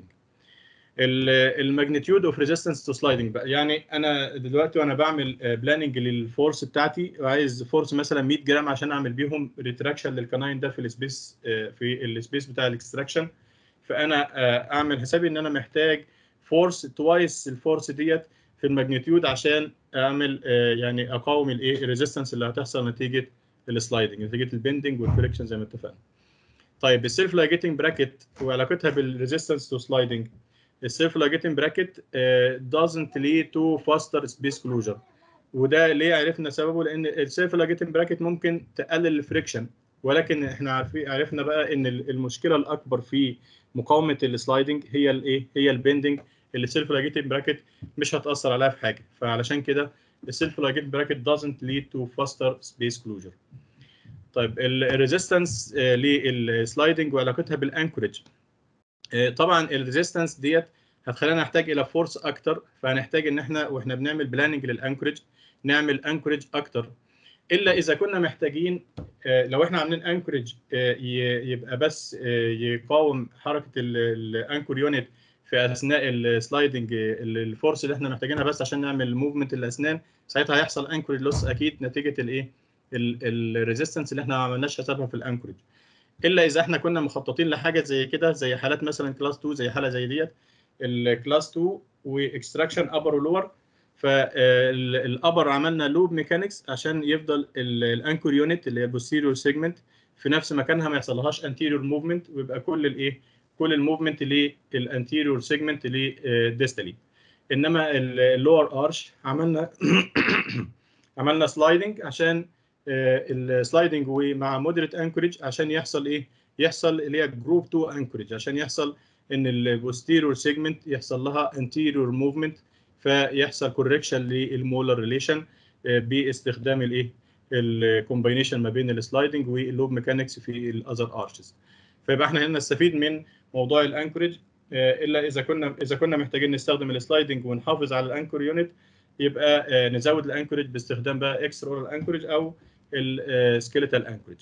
الماجنتيود اوف ريزيستنس تو سلايدنج بقى يعني انا دلوقتي وانا بعمل بلاننج للفورس بتاعتي وعايز فورس مثلا 100 جرام عشان اعمل بيهم ريتراكشن للكناين ده في السبيس في السبيس بتاع الاكستراكشن فانا اعمل حسابي ان انا محتاج فورس توايس الفورس ديت في الماجنتيود عشان اعمل يعني اقاوم الايه الريزيستنس اللي هتحصل نتيجه السلايدنج نتيجه البندنج والفريكشن زي ما اتفقنا طيب السيلف لايجيتنج براكت وعلاقتها بالريزيستنس تو سلايدنج السيلف لايجيتنج براكت doesn't lead to faster space closure وده ليه عرفنا سببه لان السيلف لايجيتنج براكت ممكن تقلل الفريكشن ولكن احنا عارفين عرفنا بقى ان المشكله الاكبر في مقاومه السلايدنج هي الايه هي البندنج اللي السيلف لايجيتنج براكت مش هتاثر عليها في حاجه فعلشان كده السيلف لايجيتنج براكت doesn't lead to faster space closure طيب الريزيستنس للسلايدنج وعلاقتها بالانكورج طبعا الريزيستنس ديت هتخلينا نحتاج الى فورس اكتر فهنحتاج ان احنا واحنا بنعمل بلاننج للانكورج نعمل انكورج اكتر الا اذا كنا محتاجين لو احنا عاملين انكورج يبقى بس يقاوم حركه الانكور يونت في اثناء السلايدنج الفورس اللي احنا محتاجينها بس عشان نعمل موفمنت الاسنان ساعتها هيحصل انكورج لوس اكيد نتيجه الايه الريزيستنس اللي احنا ما عملناش حسابها في الانكورج الا اذا احنا كنا مخططين لحاجه زي كده زي حالات مثلا كلاس 2 زي حاله زي ديت الكلاس 2 واكستراكشن ابر ولور فالابر عملنا لوب ميكانكس عشان يفضل الانكور يونت اللي هي البوستيريور سيجمنت في نفس مكانها ما يحصلهاش انتيريور موفمنت ويبقى كل الايه كل الموفمنت للانتيريور سيجمنت للديستالي انما اللور ارش عملنا عملنا سلايدنج عشان السلايدنج ومع مودريت انكورج عشان يحصل ايه يحصل اللي هي جروب 2 انكورج عشان يحصل ان البوستيريور سيجمنت يحصل لها انتيريور موفمنت فيحصل كوركشن للمولر ريليشن باستخدام الايه الكومباينيشن ما بين السلايدنج واللوب ميكانكس في الاذر ارشز فيبقى احنا هنا نستفيد من موضوع الانكورج الا اذا كنا اذا كنا محتاجين نستخدم السلايدنج ونحافظ على الانكور يونت يبقى نزود الانكورج باستخدام بقى اكسترا اورال انكورج او السكيليتال انكورج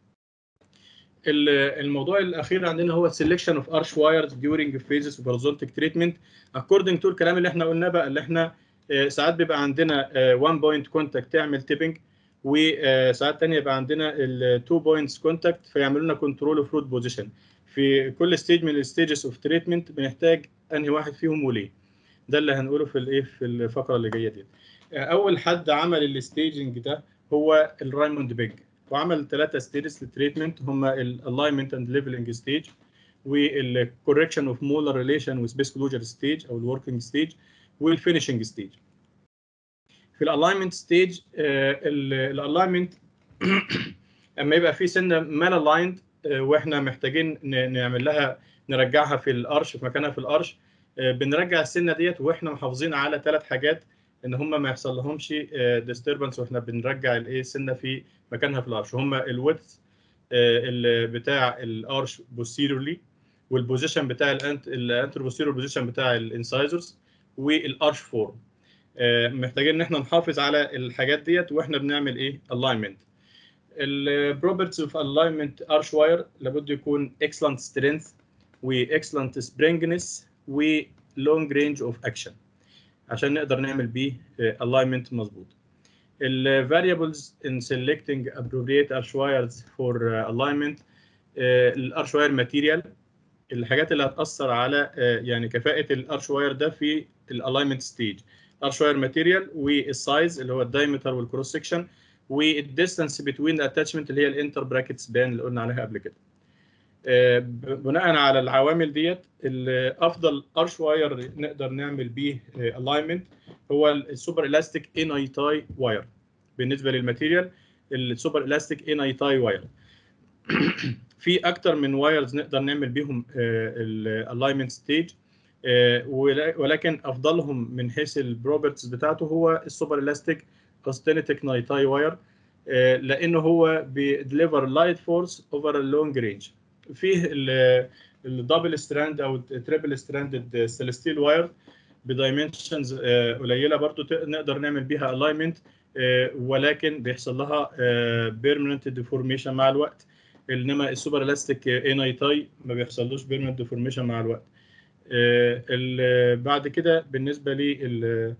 الموضوع الاخير عندنا هو سelection of arch wires during phases of horizontal treatment according to الكلام اللي احنا قلناه بقى اللي احنا ساعات بيبقى عندنا 1 بوينت كونتاكت تعمل تيبنج وساعات ثانيه يبقى عندنا التو بوينتس كونتاكت فيعملوا لنا كنترول اوف روت بوزيشن في كل ستيج من الستيجز اوف تريتمنت بنحتاج انهي واحد فيهم وليه ده اللي هنقوله في الايه في الفقره اللي جايه دي اول حد عمل الستيجنج ده هو الرايموند بيج وعمل ثلاثه ستيجز للتريتمنت هم الالاينمنت اند ليفلنج ستيج والكوركشن اوف مولر ريليشن وسبيس كلوجر ستيج او الوركينج ستيج والفينشنج ستيج في الالاينمنت ستيج الالاينمنت اما يبقى في سنه مال الايند واحنا محتاجين نعمل لها نرجعها في الارش في مكانها في الارش بنرجع السنه ديت واحنا محافظين على ثلاث حاجات ان هم ما يحصل لهمش ديستربنس واحنا بنرجع الايه السنه في مكانها في الارش هم الويدث بتاع الارش بوستيريورلي والبوزيشن بتاع الانتر بوستيريور بوزيشن بتاع الانسايزرز والارش فورم محتاجين ان احنا نحافظ على الحاجات ديت واحنا بنعمل ايه الاينمنت البروبرتيز اوف الاينمنت ارش واير لابد يكون excellent strength واكسلنت springiness ولونج رينج اوف اكشن عشان نقدر نعمل بيه الاينمنت مظبوط الفاريبلز in selecting appropriate arch wires for alignment الارش واير ماتيريال الحاجات اللي هتاثر على يعني كفاءه الارش واير ده في الالاينمنت ستيج ارش واير ماتيريال والسايز اللي هو الدايمتر والكروس سكشن والديستانس بتوين الاتاتشمنت اللي هي الانتر براكت سبان اللي قلنا عليها قبل كده بناء على العوامل ديت افضل ارش واير نقدر نعمل بيه الاينمنت هو السوبر الاستيك ان اي تاي واير بالنسبه للماتيريال السوبر الاستيك ان اي تاي واير في اكتر من وايرز نقدر نعمل بيهم الالاينمنت ستيج ولكن افضلهم من حيث البروبرتيز بتاعته هو السوبر الاستيك اوستينيتيك نايتاي واير لانه هو بيدليفر لايت فورس اوفر اللونج رينج فيه الدبل ستراند او تريبل ستراندد سيلستيل واير بدايمنشنز قليله برضو نقدر نعمل بيها الاينمنت ولكن بيحصل لها بيرمننت ديفورميشن مع الوقت انما السوبر الاستيك ان اي تاي ما بيحصلوش بيرمننت ديفورميشن مع الوقت بعد كده بالنسبه لل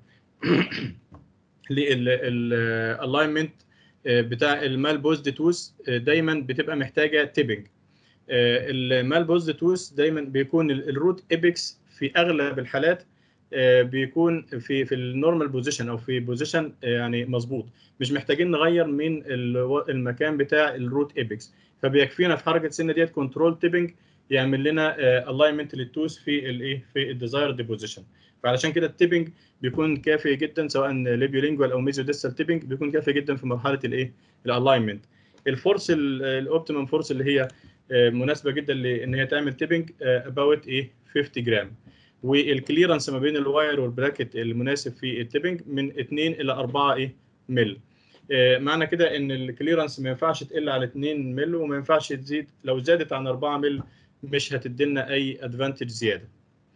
للالاينمنت بتاع المال بوزد توس دايما بتبقى محتاجه تيبنج المال بوزد توس دايما بيكون الروت ايبكس في اغلب الحالات بيكون في في النورمال بوزيشن او في بوزيشن يعني مظبوط مش محتاجين نغير من المكان بتاع الروت ايبكس فبيكفينا في حركه السنه ديت كنترول تيبنج يعمل لنا الاينمنت للتوس في الايه في الديزايرد بوزيشن فعلشان كده التيبنج بيكون كافي جدا سواء ليبيولينجوال او ميزو ديستال تيبنج بيكون كافي جدا في مرحله الايه الالاينمنت الفورس الاوبتيمم فورس اللي هي مناسبه جدا لان هي تعمل تيبنج اباوت ايه 50 جرام والكليرنس ما بين الواير والبراكت المناسب في التيبنج من 2 الى 4 ايه مل معنى كده ان الكليرنس ما ينفعش تقل على 2 مل وما ينفعش تزيد لو زادت عن 4 مل مش هتدي لنا اي ادفانتج زياده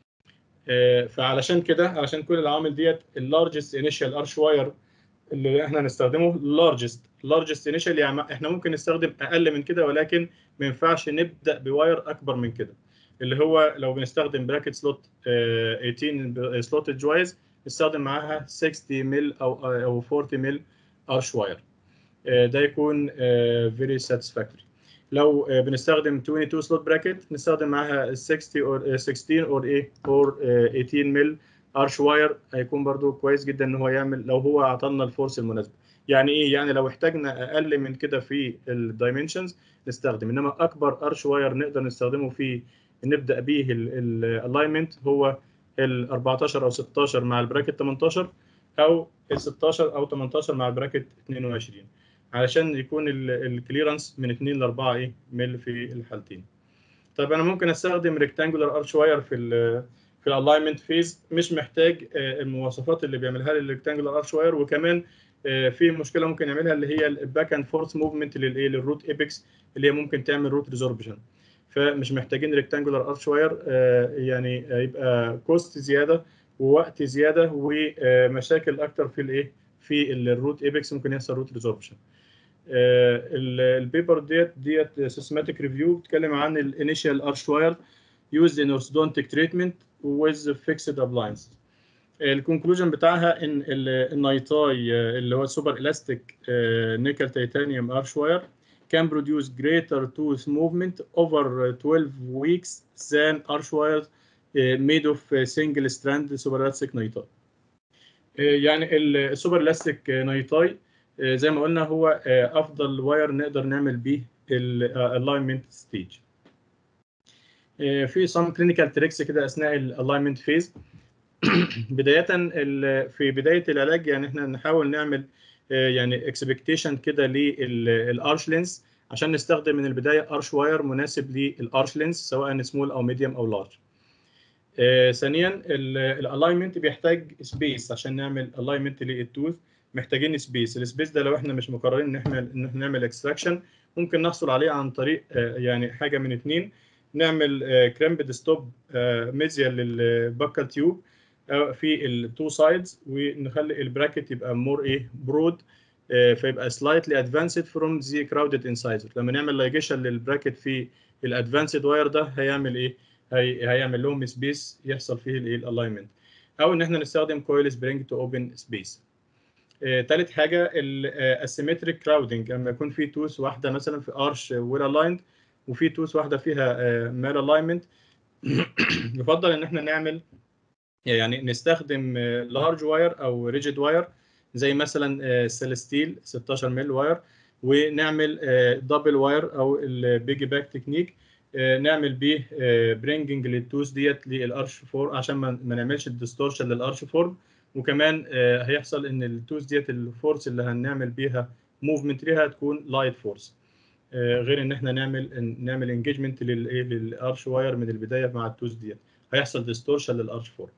فعلشان كده علشان كل العوامل ديت اللارجست انيشال ارش واير اللي احنا هنستخدمه لارجست لارجست انيشال يعني احنا ممكن نستخدم اقل من كده ولكن ما ينفعش نبدا بواير اكبر من كده اللي هو لو بنستخدم براكت سلوت 18 سلوت جوايز نستخدم معاها 60 مل او او 40 مل ارش واير ده يكون فيري ساتسفاكتوري لو بنستخدم 22 سلوت براكت نستخدم معاها 60 اور 16 اور ايه اور 18 مل ارش واير هيكون برضو كويس جدا ان هو يعمل لو هو اعطانا الفورس المناسبه يعني ايه يعني لو احتاجنا اقل من كده في الدايمنشنز نستخدم انما اكبر ارش واير نقدر نستخدمه في نبدا بيه الالاينمنت هو ال 14 او 16 مع البراكت 18 او ال 16 او 18 مع البراكت 22 علشان يكون الكليرنس من 2 ل 4 ايه مل في الحالتين طيب انا ممكن استخدم ريكتانجولار ارش واير في ال في الالاينمنت فيز مش محتاج المواصفات اللي بيعملها لي الريكتانجولار ارش واير وكمان في مشكله ممكن يعملها اللي هي الباك اند فورث موفمنت للايه للروت ايبكس اللي هي ممكن تعمل روت ريزوربشن فمش محتاجين ريكتانجولار ارش واير يعني يبقى كوست زياده ووقت زياده ومشاكل اكتر في الايه في الروت ايبكس ممكن يحصل روت ريزوربشن البيبر ديت ديت سيستماتيك ريفيو بتتكلم عن الانيشال ارش واير used in orthodontic treatment with fixed appliances الكونكلوجن بتاعها ان النايتاي اللي هو السوبر الاستيك نيكل تيتانيوم ارش واير can produce greater tooth movement over 12 weeks than arch wires made of single strand super elastic نايتاي يعني السوبر الاستيك نايتاي زي ما قلنا هو افضل واير نقدر نعمل بيه الالاينمنت ستيج في some clinical tricks كده اثناء الالاينمنت فيز بدايه في بدايه العلاج يعني احنا نحاول نعمل يعني اكسبكتيشن كده للارش لينس عشان نستخدم من البدايه ارش واير مناسب للارش لينس سواء سمول او ميديوم او لارج ثانيا الالاينمنت بيحتاج سبيس عشان نعمل الاينمنت للتوث محتاجين سبيس السبيس ده لو احنا مش مقررين ان احنا ان احنا نعمل اكستراكشن ممكن نحصل عليه عن طريق يعني حاجه من اتنين نعمل كرامبد ستوب ميزيال للبكال تيوب في التو سايدز ونخلي البراكت يبقى مور ايه برود فيبقى سلايتلي ادفانسد فروم ذا كراودد انسايزر لما نعمل لايجيشن للبراكت في الادفانسد واير ده هيعمل ايه هي هيعمل لهم سبيس يحصل فيه الايه الالاينمنت او ان احنا نستخدم كويل سبرينج تو اوبن سبيس ثالث حاجه الاسيمتريك كراودنج لما يكون في توث واحده مثلا في ارش ويل الايند وفي توث واحده فيها مال الاينمنت يفضل ان احنا نعمل يعني نستخدم لارج واير او ريجيد واير زي مثلا سيلستيل 16 مل واير ونعمل دبل واير او البيجي باك تكنيك نعمل بيه برينجنج للتوث ديت للارش فور عشان ما نعملش الديستورشن للارش فورم وكمان هيحصل ان التوث ديت الفورس اللي هنعمل بيها موفمنت ليها تكون لايت فورس غير ان احنا نعمل نعمل انجيجمنت للايه للارش واير من البدايه مع التوز ديت هيحصل ديستورشن للارش فورم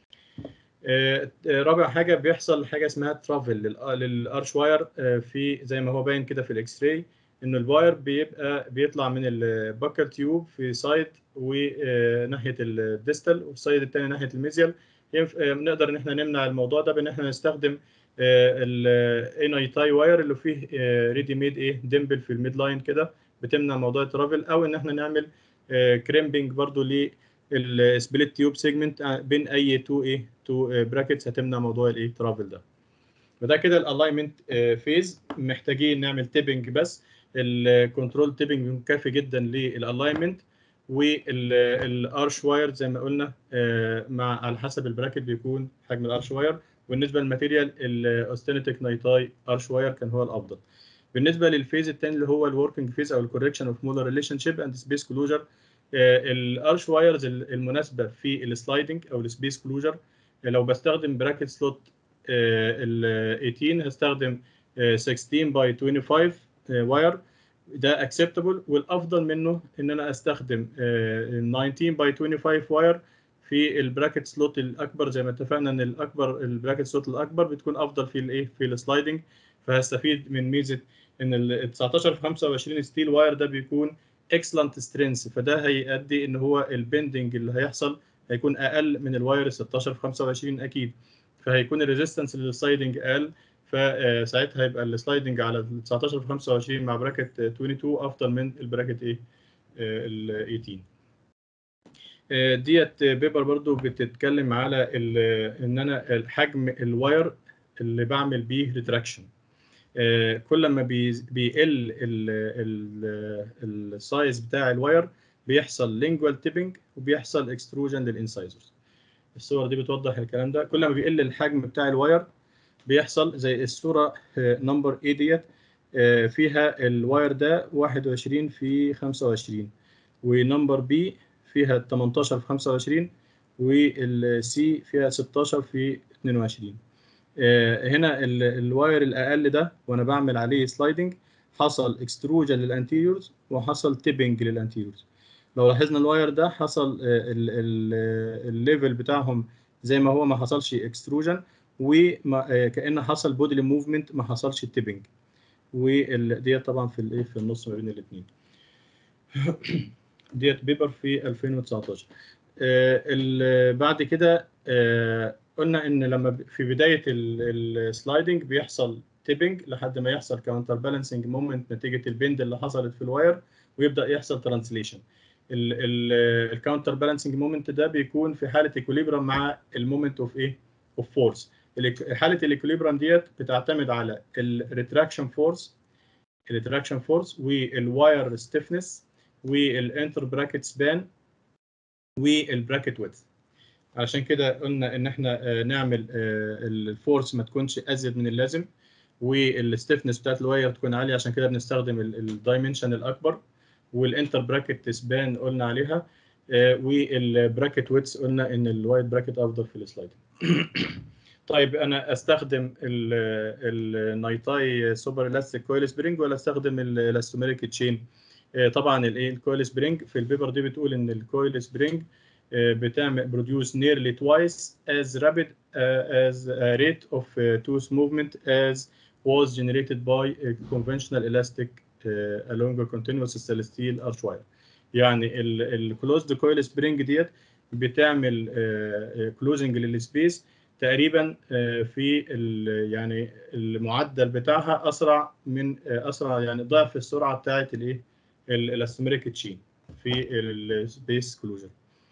رابع حاجه بيحصل حاجه اسمها ترافل للارش واير في زي ما هو باين كده في الاكس راي انه الواير بيبقى بيطلع من الباكر تيوب في سايد وناحيه الديستال والسايد الثاني ناحيه الميزيال نقدر ان احنا نمنع الموضوع ده بان احنا نستخدم الان اي تاي واير اللي فيه ريدي ميد ايه ديمبل في الميد لاين كده بتمنع موضوع الترافل او ان احنا نعمل كريمبنج برضو للسبليت تيوب سيجمنت بين اي تو ايه تو براكتس هتمنع موضوع الايه ترافل ده فده كده الالاينمنت فيز محتاجين نعمل تيبنج بس الكنترول تيبنج كافي جدا للالاينمنت والارش واير زي ما قلنا مع على حسب البراكت بيكون حجم الارش واير بالنسبه للماتيريال الاوستينيتيك نايتاي ارش واير كان هو الافضل بالنسبه للفيز الثاني اللي هو الوركينج فيز او الكوركشن اوف مولر ريليشن شيب اند سبيس كلوجر الارش وايرز المناسبه في السلايدنج او السبيس كلوجر لو بستخدم براكت سلوت ال 18 هستخدم 16 باي 25 واير ده اكسبتابل والافضل منه ان انا استخدم 19 باي 25 واير في البراكت سلوت الاكبر زي ما اتفقنا ان الاكبر البراكت سلوت الاكبر بتكون افضل في الايه في السلايدنج فهستفيد من ميزه ان ال 19 في 25 ستيل واير ده بيكون اكسلنت سترينث فده هيؤدي ان هو البندنج اللي هيحصل هيكون اقل من الواير 16 في 25 اكيد فهيكون الريزيستنس للسلايدنج اقل فساعتها هيبقى السلايدنج على 19 في 25 مع براكت 22 افضل من البراكت ايه ال 18 ديت بيبر برضو بتتكلم على ان انا حجم الواير اللي بعمل بيه ريتراكشن كل ما بيقل السايز بتاع الواير بيحصل لينجوال تيبنج وبيحصل اكستروجن للانسايزرز الصور دي بتوضح الكلام ده كل ما بيقل الحجم بتاع الواير بيحصل زي الصوره نمبر اي ديت فيها الواير ده 21 في 25 ونمبر بي فيها 18 في 25 والسي فيها 16 في 22 هنا الواير الاقل ده وانا بعمل عليه سلايدنج حصل اكستروجن للانتيريورز وحصل تيبنج للانتيريورز لو لاحظنا الواير ده حصل الليفل بتاعهم زي ما هو ما حصلش اكستروجن وكأن حصل بودي موفمنت ما حصلش تيبنج وديت طبعا في الايه في النص ما بين الاثنين ديت بيبر في 2019 آه بعد كده آه قلنا ان لما في بدايه السلايدنج بيحصل تيبنج لحد ما يحصل كاونتر بالانسنج مومنت نتيجه البند اللي حصلت في الواير ويبدا يحصل ترانسليشن الكاونتر بالانسنج مومنت ده بيكون في حاله ايكوليبرم مع المومنت اوف ايه اوف فورس حاله الايكوليبرم ديت بتعتمد على الريتراكشن فورس الريتراكشن فورس والواير ستيفنس والانتر براكت سبان والبراكت ويدث علشان كده قلنا ان احنا نعمل الفورس ما تكونش ازيد من اللازم والستيفنس بتاعت الواير تكون عاليه عشان كده بنستخدم الدايمنشن الاكبر والانتر براكت تسبان قلنا عليها والبراكت ويتس قلنا ان الوايت براكت افضل في السلايدنج طيب انا استخدم النايتاي سوبر الاستيك كويل سبرينج ولا استخدم الاستوميريك تشين طبعا الايه الكويل سبرينج في البيبر دي بتقول ان الكويل سبرينج بتعمل produce nearly twice as rapid uh, as a rate of uh, tooth movement as was generated by a conventional elastic uh, along a continuous stainless steel arch wire. يعني الكلوزد كويل سبرينج ديت بتعمل كلوزنج للسبيس تقريبا في يعني المعدل بتاعها اسرع من اسرع يعني ضعف السرعه بتاعت الايه الاستمريك تشين في السبيس كلوجر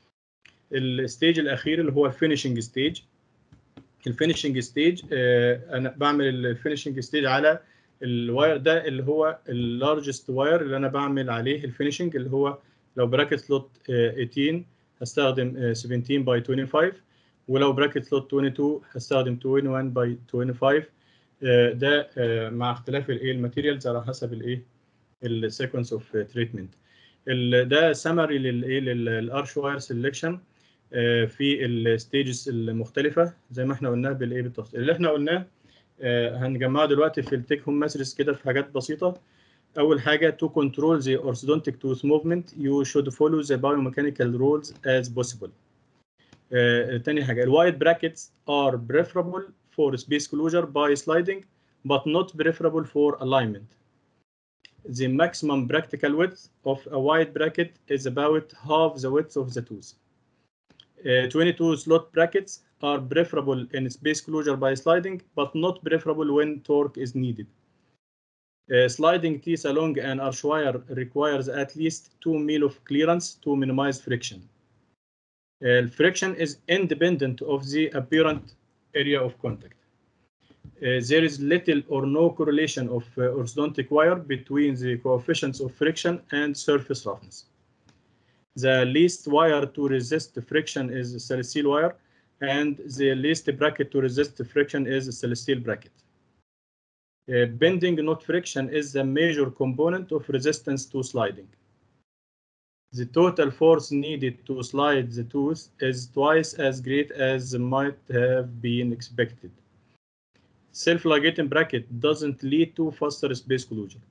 الستيج الاخير اللي هو الفينشنج ستيج الفينشنج ستيج انا بعمل الفينشنج ستيج على الواير ده اللي هو اللارجست واير اللي انا بعمل عليه الفينشنج اللي هو لو براكت سلوت 18 هستخدم 17 باي 25 ولو براكت سلوت 22 هستخدم 21 باي 25 ده مع اختلاف الايه الماتيريالز على حسب الايه السيكونس اوف تريتمنت ده سمري للايه للارش واير سيلكشن في الستيجز المختلفه زي ما احنا قلناه بالايه بالتفصيل اللي احنا قلناه آه، هنجمعه دلوقتي في التيك هوم مسجز كده في حاجات بسيطه اول حاجه to control the orthodontic tooth movement you should follow the biomechanical rules as possible آه، تاني حاجه الوايد brackets are preferable for space closure by sliding but not preferable for alignment the maximum practical width of a wide bracket is about half the width of the tooth uh, 22 slot brackets are preferable in space closure by sliding, but not preferable when torque is needed. Uh, sliding teeth along an arch wire requires at least 2 mil of clearance to minimize friction. Uh, friction is independent of the apparent area of contact. Uh, there is little or no correlation of uh, orthodontic wire between the coefficients of friction and surface roughness. The least wire to resist friction is salicyle wire, and the least bracket to resist friction is celestial bracket. Uh, bending, not friction, is the major component of resistance to sliding. The total force needed to slide the tooth is twice as great as might have been expected. Self-ligating bracket doesn't lead to faster space closure.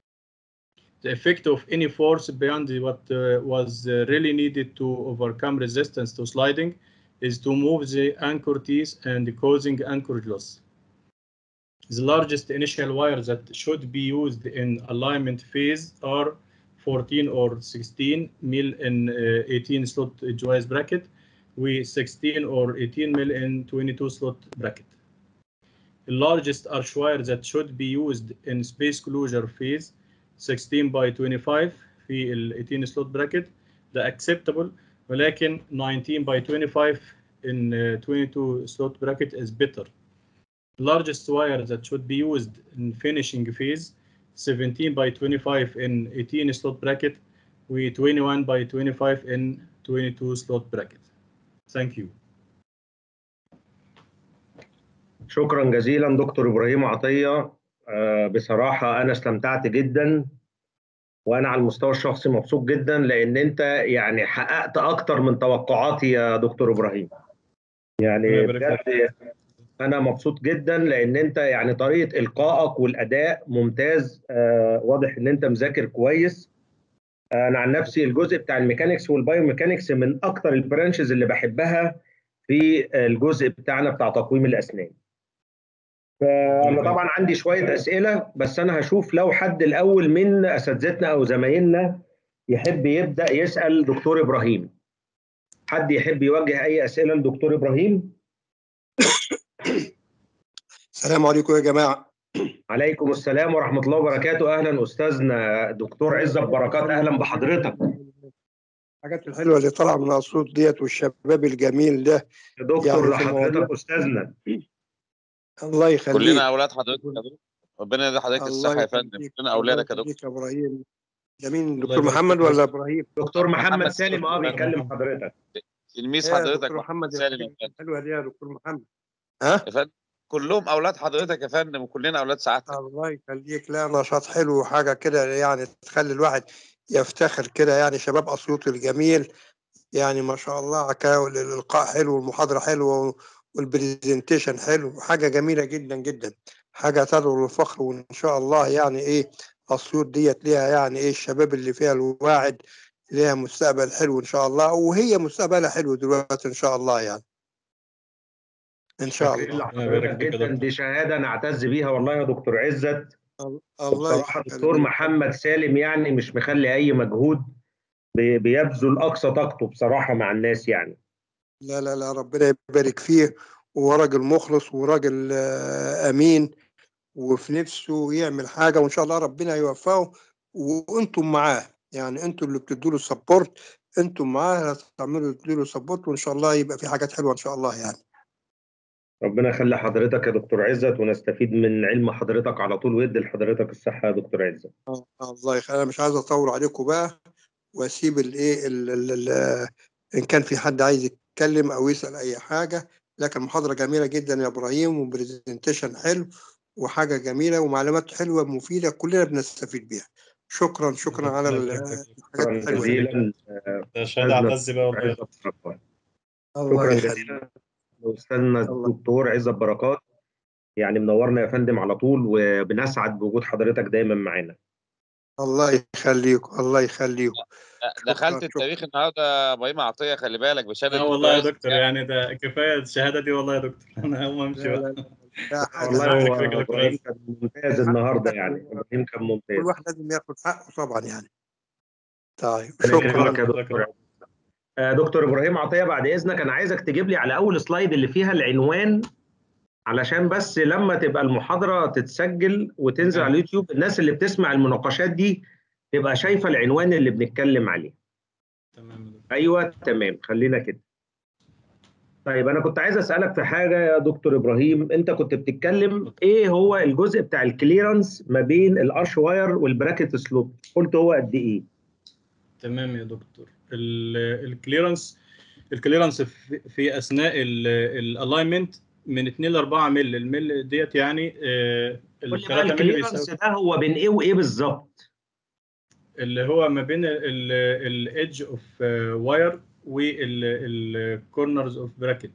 The effect of any force beyond what uh, was uh, really needed to overcome resistance to sliding is to move the anchor teeth and causing anchorage loss. The largest initial wires that should be used in alignment phase are 14 or 16 mil in uh, 18 slot edgewise bracket with 16 or 18 mil in 22 slot bracket. The largest arch wire that should be used in space closure phase 16 by 25 في ال 18 slot bracket ده acceptable ولكن 19 by 25 in uh, 22 slot bracket is better. Largest wire that should be used in finishing phase 17 by 25 in 18 slot bracket with 21 by 25 in 22 slot bracket. Thank you. شكرا جزيلا دكتور ابراهيم عطيه آه، بصراحه انا استمتعت جدا وانا على المستوى الشخصي مبسوط جدا لان انت يعني حققت اكتر من توقعاتي يا دكتور ابراهيم يعني ربنا يبارك بجد انا مبسوط جدا لان انت يعني طريقه القائك والاداء ممتاز آه واضح ان انت مذاكر كويس آه انا عن نفسي الجزء بتاع الميكانيكس والبايوميكانيكس من اكتر البرانشز اللي بحبها في الجزء بتاعنا بتاع تقويم الاسنان فانا طبعا عندي شويه اسئله بس انا هشوف لو حد الاول من اساتذتنا او زمايلنا يحب يبدا يسال دكتور ابراهيم حد يحب يوجه اي اسئله لدكتور ابراهيم السلام عليكم يا جماعة عليكم السلام ورحمه الله وبركاته اهلا استاذنا دكتور عزت بركات اهلا بحضرتك الحاجات الحلوة اللي طالعة من الصوت ديت والشباب الجميل ده يا دكتور يعني في حضرتك الموضوع- استاذنا الله يخليك كلنا اولاد حضرتك يا دكتور ربنا يدي حضرتك الله الصحه يا فندم يخليك. كلنا اولادك يا الله دكتور يخليك يا ابراهيم ده مين الله دكتور يبارك محمد فيك. ولا ابراهيم؟ دكتور محمد محمد سالم اه سالم. بيكلم حضرتك تلميذ إيه يا حضرتك دكتور محمد يا سالم يا أخي، فندم حلوة دي يا دكتور محمد ها؟ يا فندم كلهم اولاد حضرتك يا فندم وكلنا اولاد سعادتك الله يخليك لا نشاط حلو وحاجة كده يعني تخلي الواحد يفتخر كده يعني شباب اسيوط الجميل يعني ما شاء الله كا- الالقاء حلو والمحاضرة حلوة والبرزنتيشن حلو حاجة جميلة جدا جدا حاجة تدعو للفخر وإن شاء الله يعني إيه أسيوط ديت ليها يعني إيه الشباب اللي فيها الواعد ليها مستقبل حلو إن شاء الله وهي مستقبلها حلو دلوقتي إن شاء الله يعني إن شاء شاكرين الله لحضرتك يبارك فيك يا جدا دكتور. دي شهاده نعتز بيها والله يا دكتور عزت الله بصراحه يخليك. دكتور محمد سالم يعني مش مخلي اي مجهود بي- بيبذل اقصى طاقته بصراحه مع الناس يعني لا لا لا ربنا يبارك فيه وهو راجل مخلص وراجل آه، أمين وفي نفسه يعمل حاجة وإن شاء الله ربنا يوفقه وأنتم معاه يعني أنتم اللي بتدوا له سبورت أنتم معاه هتعملوا تدوا له سبورت وإن شاء الله يبقى في حاجات حلوة إن شاء الله يعني ربنا يخلي حضرتك يا دكتور عزت ونستفيد من علم حضرتك على طول ويدي لحضرتك الصحه يا دكتور عزت آه، الله يخلي أنا مش عايز أطول عليكم بقى وأسيب الإيه ال- ال- ال- إن كان في حد عايز يتكلم أو يسأل أي حاجة لكن محاضرة جميلة جدا يا إبراهيم وبرزنتيشن حلو وحاجة جميلة ومعلومات حلوة مفيدة كلنا بنستفيد بيها شكرا شكرا على ال- الحاجات شكرا الحلوة دي. جزيلا ده شهاده اعتز بقى والله عزت بركات الله شكرا يخليك جزيلا لاستاذنا الله. الدكتور عزت بركات يعني منورنا يا فندم على طول وبنسعد بوجود حضرتك دايما معانا الله يخليك الله يخليك دخلت شكراً. التاريخ النهارده يا ابراهيم عطيه خلي بالك بشهاده اه والله يا دكتوراه. دكتور يعني ده كفايه الشهاده دي والله يا دكتور انا هقوم امشي لا، بقى لا حاجة والله الله هو يكرمك يا دكتور ابراهيم كان ممتاز النهارده يعني ابراهيم كان ممتاز كل واحد لازم ياخد حقه طبعا يعني طيب ربنا يكرمك شكرا يا دكتور آه، دكتور ابراهيم عطيه بعد اذنك انا عايزك تجيب لي على اول سلايد اللي فيها العنوان علشان بس لما تبقى المحاضره تتسجل وتنزل تمام. على اليوتيوب الناس اللي بتسمع المناقشات دي تبقى شايفه العنوان اللي بنتكلم عليه تمام يا دكتور. ايوه تمام خلينا كده طيب انا كنت عايز اسالك في حاجه يا دكتور ابراهيم انت كنت بتتكلم ايه هو الجزء بتاع الكليرنس ما بين الارش واير والبراكت سلوب قلت هو قد ايه تمام يا دكتور الكليرنس الكليرنس في, في اثناء الالاينمنت من 2 ل 4 مل المل ديت يعني آه، قول لي ال بقى 3 مل الكليرنس بيساوي ده هو بين ايه وايه بالظبط اللي هو ما بين الايدج اوف واير والكورنرز اوف براكت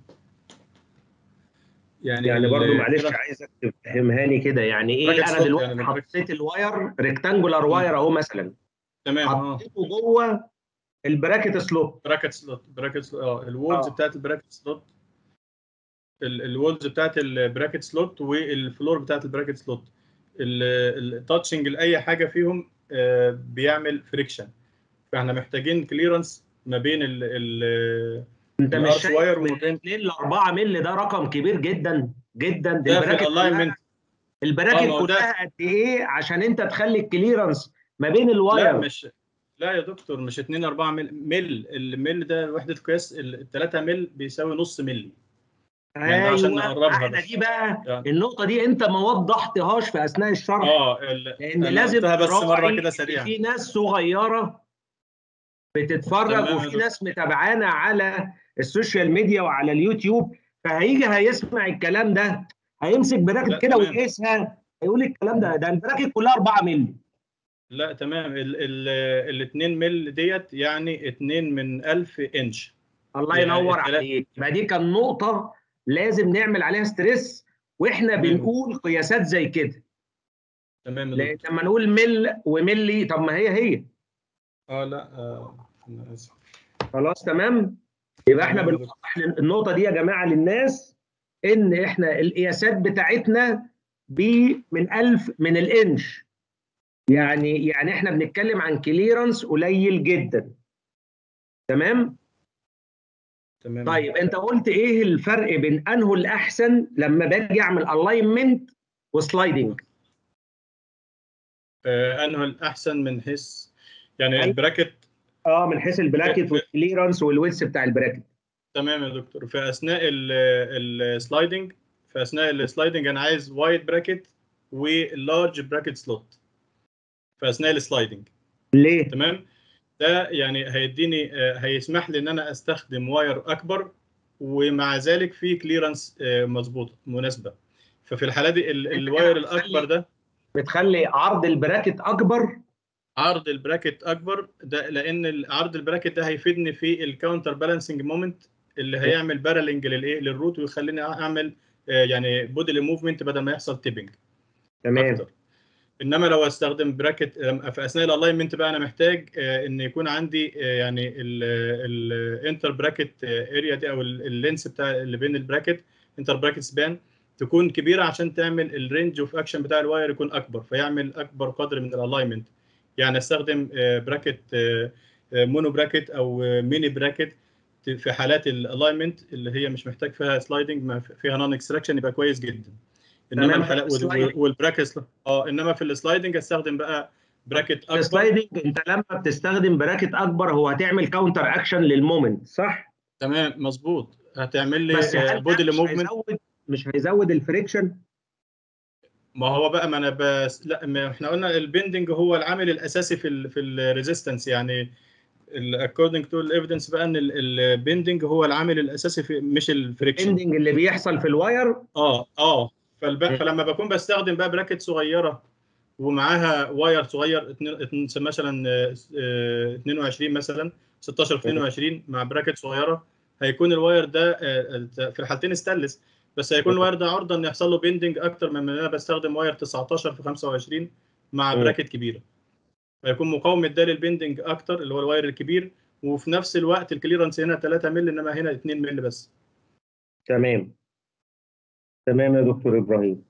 يعني يعني ال- برضو معلش كده- عايزك تفهمهاني كده يعني ايه براكت انا slot دلوقتي يعني حطيت الواير ريكتانجولار واير اهو مثلا تمام اه حطيته جوه البراكت سلوب براكت سلوت براكت سلوت اه الوولز آه. بتاعت البراكت سلوت الوولز بتاعت البراكت سلوت والفلور بتاعت البراكت سلوت التاتشنج لاي حاجه فيهم آه، بيعمل فريكشن فاحنا محتاجين كليرنس ما بين ال ال انت مش الارش شايف واير من وما بين 2 ل 4 مل ده رقم كبير جدا جدا دي ده في البراكت كلها الالاينمنت البراكت آه، ما هو ده- كلها قد ايه عشان انت تخلي الكليرنس ما بين لا الواير مش لا يا دكتور مش 2 4 مل مل المل ده وحده قياس ال 3 مل بيساوي نص ملي يعني ده عشان ايوه نقربها احنا بس. دي بقى يعني. النقطه دي انت ما وضحتهاش في اثناء الشرح اه ال- لان أنا لازم قلتها بس تراعي مره كده إن سريعا في ناس صغيره بتتفرج تمام يا وفي دكتور. ناس متابعانا على السوشيال ميديا وعلى اليوتيوب فهيجي هيسمع الكلام ده هيمسك لا، براكت كده تمام. ويقيسها هيقول الكلام ده ده البراكت كلها 4 مللي لا تمام ال ال ال 2 مل ديت يعني 2 من 1000 انش الله يعني ينور التلا- عليك يبقى دي كان نقطه لازم نعمل عليها ستريس واحنا تمام. بنقول قياسات زي كده تمام يا لان دكتور. لما نقول مل وملي طب ما هي هي اه لا آه انا اسف خلاص تمام يبقى احنا تمام يا بنوضح النقطه دي يا جماعه للناس ان احنا القياسات بتاعتنا ب من 1000 من الانش يعني يعني احنا بنتكلم عن كليرنس قليل جدا تمام تمام طيب انت قلت ايه الفرق بين انه الاحسن لما باجي اعمل الاينمنت وسلايدنج آه انه الاحسن من حيث يعني أيوة. البراكت اه من حيث البراكت والكليرنس والويدث بتاع البراكت تمام يا دكتور في اثناء السلايدنج في اثناء السلايدنج انا عايز وايد براكت ولارج براكت سلوت في اثناء السلايدنج ليه؟ تمام ده يعني هيديني آه، هيسمح لي ان انا استخدم واير اكبر ومع ذلك في كليرنس مظبوطه مناسبه ففي الحاله دي ال- أنت الواير كده الاكبر بتخلي- ده بتخلي عرض البراكت اكبر عرض البراكت اكبر ده لان عرض البراكت ده هيفيدني في الكاونتر بالانسنج مومنت اللي هيعمل بارالنج للايه للروت ويخليني اعمل آه، يعني بودي موفمنت بدل ما يحصل تيبنج تمام اكتر انما لو استخدم براكت لما- في اثناء الالاينمنت بقى انا محتاج آه، ان يكون عندي آه، يعني الانتر براكت اريا دي او اللينس بتاع اللي بين البراكت انتر براكت سبان تكون كبيره عشان تعمل الرينج اوف اكشن بتاع الواير يكون اكبر فيعمل اكبر قدر من الالاينمنت يعني استخدم براكت مونو براكت او آه، ميني براكت في حالات الالاينمنت اللي هي مش محتاج فيها سلايدنج ما فيها نون اكستراكشن يبقى كويس جدا انما تمام، الحالات في السلايدنج. والبراكت اه انما في السلايدنج استخدم بقى براكت اكبر السلايدنج انت لما بتستخدم براكت اكبر هو هتعمل كاونتر اكشن للمومنت صح؟ تمام مظبوط هتعمل لي بس هل ده بودي مش موفمنت هيزود مش هيزود الفريكشن؟ ما هو بقى ما انا بس لا ما احنا قلنا البندنج هو العامل الاساسي في ال في الريزيستنس يعني according to الايفيدنس بقى ان البندنج هو العامل الاساسي في مش الفريكشن الاندنج اللي بيحصل في الواير اه اه فالب... م. فلما بكون بستخدم بقى براكت صغيره ومعاها واير صغير اتنين- اتنين- مثلا آه، آه، 22 مثلا 16 في 22 مع براكت صغيره هيكون الواير ده آه، في الحالتين ستانلس بس هيكون الواير ده عرضه ان يحصل له بيندنج اكتر من ان انا بستخدم واير 19 في 25 مع مم. براكت كبيره فيكون مقاومه ده للبيندنج اكتر اللي هو الواير الكبير وفي نفس الوقت الكليرنس هنا 3 مل انما هنا 2 مل بس تمام تمام يا دكتور ابراهيم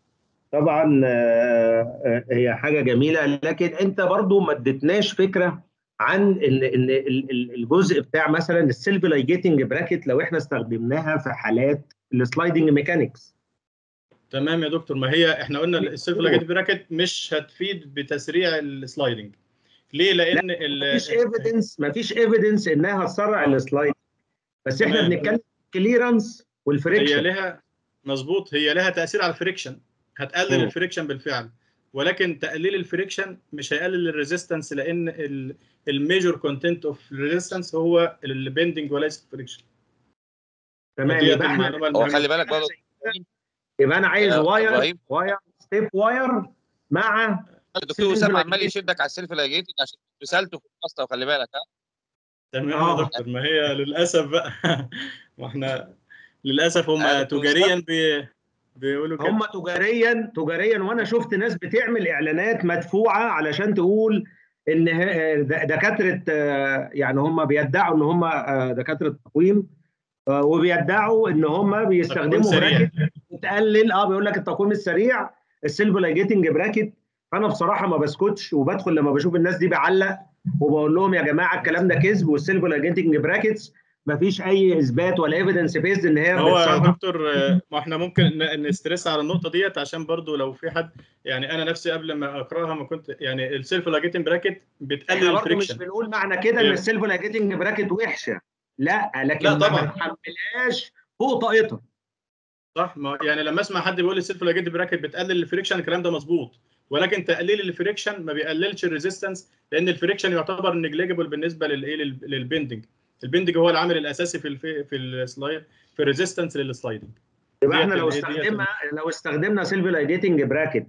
طبعا آه، آه، هي حاجه جميله لكن انت برضو ما اديتناش فكره عن ان ان ال- ال- الجزء بتاع مثلا السيلف لايجيتنج براكت لو احنا استخدمناها في حالات السلايدنج ميكانكس تمام يا دكتور ما هي احنا قلنا السيلف لاجيت براكت مش هتفيد بتسريع السلايدنج ليه لان ال- مفيش ايفيدنس مفيش ايفيدنس انها تسرع السلايد بس احنا تمام. بنتكلم كليرنس هي والفريكشن لها مظبوط هي لها تاثير على الفريكشن هتقلل مم. الفريكشن بالفعل ولكن تقليل الفريكشن مش هيقلل الريزيستنس لان الميجور كونتنت اوف ريزيستنس هو البندنج وليس الفريكشن تمام ديت يبقى احنا المعلومه هو المهمه خلي بالك برضه يبقى انا عايز يا واير إبراهيم. واير ستيب واير مع الدكتور وسام عمال يشدك على السيلف لايجيتنج عشان رسالته في القصه وخلي بالك ها تمام آه. يا دكتور ما هي للاسف بقى ما احنا للاسف هم آه، تجاريا بي... بيقولوا كده هم تجاريا تجاريا وانا شفت ناس بتعمل اعلانات مدفوعه علشان تقول ان ه- د- دكاتره آه، يعني هم بيدعوا ان هم آه، دكاتره تقويم آه، وبيدعوا ان هم تقويم بيستخدموا سريع. براكت بتقلل اه بيقول لك التقويم السريع السيلف لايجيتنج براكت فانا بصراحه ما بسكتش وبدخل لما بشوف الناس دي بعلق وبقول لهم يا جماعه الكلام ده كذب والسيلف لايجيتنج براكتس ما فيش اي اثبات ولا ايفيدنس بيزد ان هي هو يا بتصنع دكتور آه، ما احنا ممكن ن- نسترس على النقطه ديت عشان برضو لو في حد يعني انا نفسي قبل ما اقراها ما كنت يعني السيلف لاجيتنج براكت بتقلل احنا برضه مش الفريكشن بنقول معنى كده ان إيه. السيلف لايجيتنج براكت وحشه لا لكن لا ما طبعاً. بنحملهاش فوق طاقتها صح ما يعني لما اسمع حد بيقول السيلف لاجيتنج براكت بتقلل الفريكشن الكلام ده مظبوط ولكن تقليل الفريكشن ما بيقللش الريزيستنس لان الفريكشن يعتبر نيجليجيبل بالنسبه للايه لل- للبندنج البندنج هو العامل الاساسي في الفي في السلايد في الريزيستنس للسلايدنج يبقى ديت احنا لو ال- ديت ال- استخدمنا لو استخدمنا سيلف لايجيتنج براكت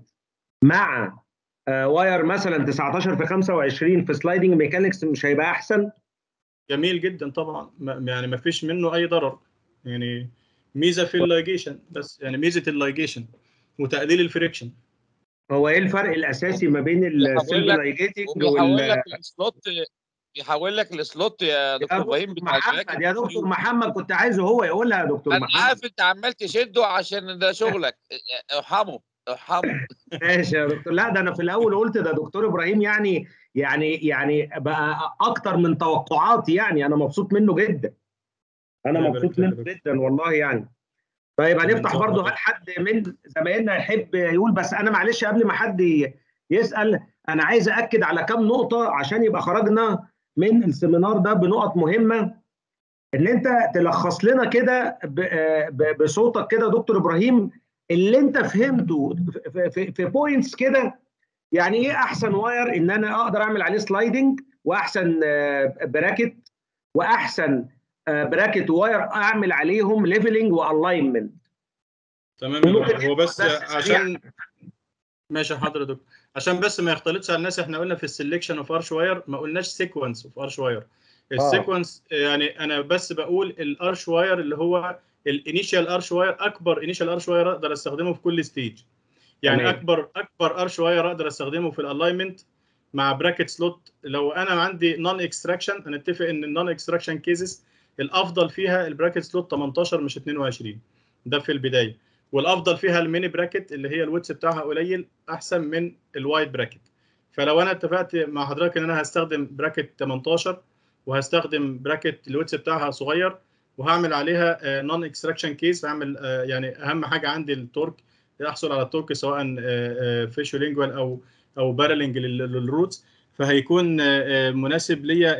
مع آه، واير مثلا 19 في 25 في سلايدنج ميكانكس مش هيبقى احسن جميل جدا طبعا ما- يعني ما فيش منه اي ضرر يعني ميزه في اللايجيشن بس يعني ميزه اللايجيشن وتقليل الفريكشن هو ايه الفرق الاساسي ما بين السيلف لك- لايجيتنج وبيحول وال لك السلوت بيحول لك السلوت يا دكتور يا ابراهيم دكتور بتاع محمد البراكت يا دكتور محمد كنت عايزه هو يقولها يا دكتور انا محمد عارف انت عمال تشده عشان ده شغلك ارحمه ارحمه ماشي يا دكتور لا ده انا في الاول قلت ده دكتور ابراهيم يعني يعني يعني بقى اكتر من توقعاتي يعني انا مبسوط منه جدا انا الله مبسوط يبارك لك منه يا جدا والله يعني طيب تمام، هنفتح إن شاء برضه الله. هل حد من زمايلنا يحب يقول بس انا معلش قبل ما حد ي- يسال انا عايز اكد على كام نقطه عشان يبقى خرجنا من السيمينار ده بنقط مهمه ان انت تلخص لنا كده ب- آه، ب- بصوتك كده يا دكتور ابراهيم اللي انت فهمته في, في, في بوينتس كده يعني ايه احسن واير ان انا اقدر اعمل عليه سلايدنج واحسن آه، براكت واحسن آه، براكت واير اعمل عليهم ليفلنج والاينمنت تمام يا ممكن دكتور هو بس بس عشان ماشي حاضر يا دكتور عشان بس ما يختلطش على الناس احنا قلنا في السلكشن اوف ارش واير ما قلناش سيكونس اوف ارش واير السيكونس يعني انا بس بقول الارش واير اللي هو الانيشال ارش واير اكبر انيشال ارش واير اقدر استخدمه في كل ستيج يعني تمام. اكبر اكبر ارش واير اقدر استخدمه في الالاينمنت مع براكت سلوت لو انا عندي نون اكستراكشن هنتفق ان النون اكستراكشن كيسز الافضل فيها البراكت سلوت 18 مش 22 ده في البدايه والافضل فيها الميني براكت اللي هي الويتس بتاعها قليل احسن من الوايد براكت فلو انا اتفقت مع حضرتك ان انا هستخدم براكت 18 وهستخدم براكت الويتس بتاعها صغير وهعمل عليها نون اكستراكشن كيس هعمل آه، يعني اهم حاجه عندي التورك احصل على التورك سواء فيشو لينجوال او او بارلنج للروتس فهيكون آه، آه، مناسب ليا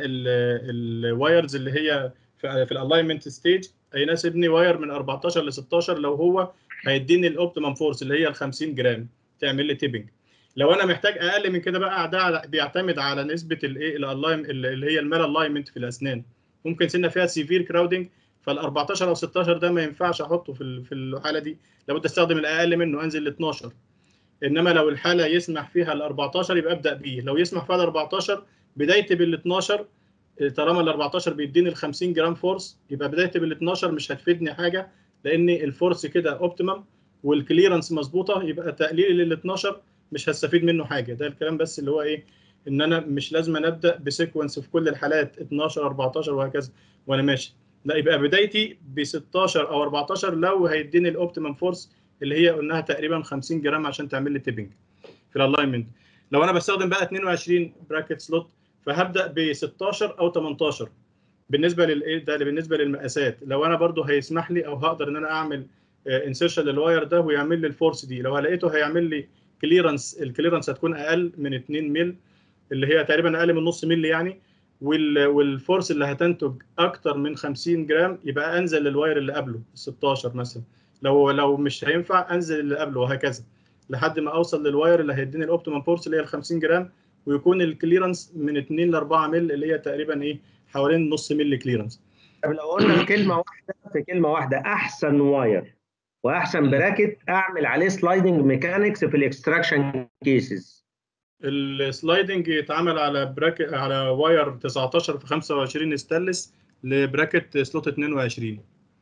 الوايرز اللي هي في في الالاينمنت ستيج هيناسبني واير من 14 ل 16 لو هو هيديني الاوبتيمم فورس اللي هي ال 50 جرام تعمل لي تيبنج لو انا محتاج اقل من كده بقى ده على- بيعتمد على نسبه الايه الالاين اللي هي المال الاينمنت في الاسنان ممكن سنه فيها سيفير كراودنج فال 14 او 16 ده ما ينفعش احطه في ال- في الحاله دي لابد استخدم الاقل منه انزل ل 12 انما لو الحاله يسمح فيها ال 14 يبقى ابدا بيه لو يسمح فيها ال 14 بدايتي بال 12 طالما ال 14 بيديني ال 50 جرام فورس يبقى بدايتي بال 12 مش هتفيدني حاجه لان الفورس كده اوبتيمم والكليرنس مظبوطه يبقى تقليل لل 12 مش هستفيد منه حاجه ده الكلام بس اللي هو ايه ان انا مش لازم ابدا بسيكونس في كل الحالات 12 14 وهكذا وانا ماشي لا يبقى بدايتي ب 16 او 14 لو هيديني الاوبتيمم فورس اللي هي قلناها تقريبا 50 جرام عشان تعمل لي تيبنج في الالاينمنت لو انا بستخدم بقى 22 براكت سلوت فهبدا ب 16 او 18 بالنسبه للايه ده بالنسبه للمقاسات لو انا برضو هيسمح لي او هقدر ان انا اعمل انسيرشن للواير ده ويعمل لي الفورس دي لو لقيته هيعمل لي كليرنس الكليرنس هتكون اقل من 2 مل اللي هي تقريبا اقل من نص مل يعني والفورس اللي هتنتج اكتر من 50 جرام يبقى انزل للواير اللي قبله 16 مثلا لو لو مش هينفع انزل اللي قبله وهكذا لحد ما اوصل للواير اللي هيديني الاوبتيمم فورس اللي هي ال 50 جرام ويكون الكليرنس من 2 ل 4 مل اللي هي تقريبا ايه حوالين نص مل كليرنس طب لو قلنا كلمه واحده في كلمه واحده احسن واير واحسن براكت اعمل عليه سلايدنج ميكانكس في الاكستراكشن كيسز السلايدنج يتعمل على براكت على واير 19 في 25 ستانلس لبراكت سلوت 22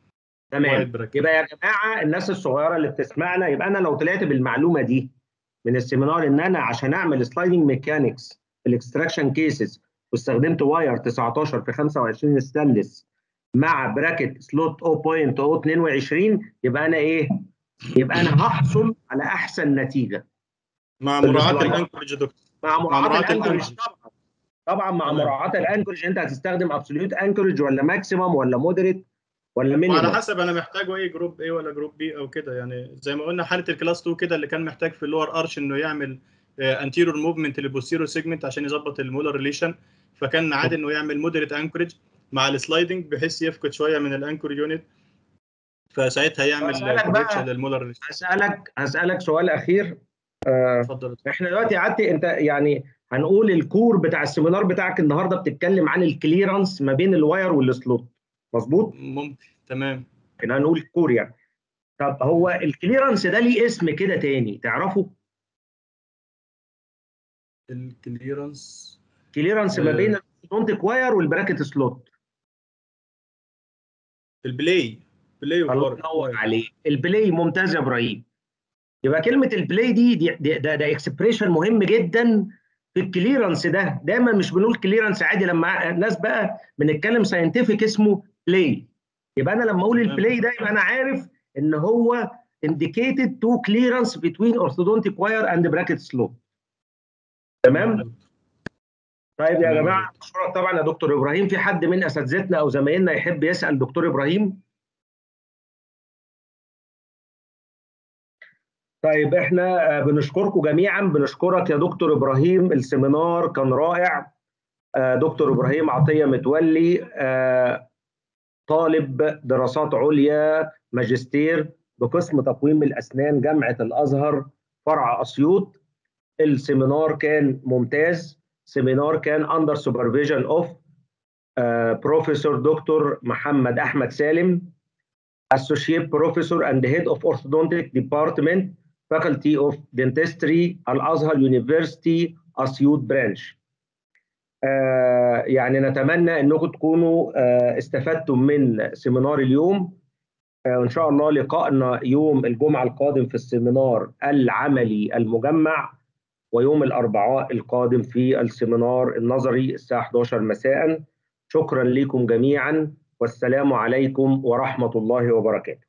تمام يبقى يا جماعه الناس الصغيره اللي بتسمعنا يبقى انا لو طلعت بالمعلومه دي من السيمينار ان انا عشان اعمل سلايدنج ميكانكس في الاكستراكشن كيسز واستخدمت واير 19 في 25 ستانلس مع براكت سلوت 0.022 يبقى انا ايه؟ يبقى انا هحصل على احسن نتيجه مع مراعاه الانكورج يا دكتور مع مراعاه الانكورج طبعا طبعا مع مراعاه الانكورج انت هتستخدم ابسوليوت انكورج ولا ماكسيمم ولا مودريت ولا مينيمم وعلى حسب انا محتاجه ايه جروب ايه ولا جروب بي او كده يعني زي ما قلنا حاله الكلاس 2 كده اللي كان محتاج في اللور ارش انه يعمل انتيريور موفمنت للبوستيريور سيجمنت عشان يظبط المولر ريليشن فكان عادي انه يعمل مودريت انكورج مع السلايدنج بحيث يفقد شويه من الانكور يونت فساعتها يعمل كوركشن للمولر ريليشن هسالك هسالك سؤال اخير اتفضل آه احنا دلوقتي قعدت انت يعني هنقول الكور بتاع السيمينار بتاعك النهارده بتتكلم عن الكليرنس ما بين الواير والسلوت مظبوط؟ ممكن تمام احنا هنقول كور يعني طب هو الكليرنس ده ليه اسم كده تاني تعرفه؟ الكليرنس كليرنس ما بين الاورثودونتيك واير والبراكت سلوت البلاي بلاي الله ينور عليك البلاي ممتاز يا ابراهيم يبقى كلمه البلاي دي, دي, دي ده, ده اكسبريشن مهم جدا في الكليرنس ده دايما مش بنقول كليرنس عادي لما الناس بقى بنتكلم ساينتفك اسمه بلاي يبقى انا لما اقول البلاي ده يبقى انا عارف ان هو indicated to clearance between orthodontic wire and bracket slope تمام طيب يا جماعه اشكرك طبعا يا دكتور ابراهيم في حد من اساتذتنا او زمايلنا يحب يسال دكتور ابراهيم طيب احنا بنشكركم جميعا بنشكرك يا دكتور ابراهيم السيمينار كان رائع دكتور ابراهيم عطيه متولي طالب دراسات عليا ماجستير بقسم تقويم الاسنان جامعه الازهر فرع اسيوط السيمينار كان ممتاز سيمينار كان اندر سوبرفيجن اوف بروفيسور دكتور محمد احمد سالم associate professor and head of orthodontic department faculty of dentistry الازهر University اسيوط برانش آه يعني نتمنى انكم تكونوا آه استفدتم من سيمينار اليوم آه وان شاء الله لقائنا يوم الجمعه القادم في السيمينار العملي المجمع ويوم الاربعاء القادم في السيمينار النظري الساعه 11 مساء شكرا لكم جميعا والسلام عليكم ورحمه الله وبركاته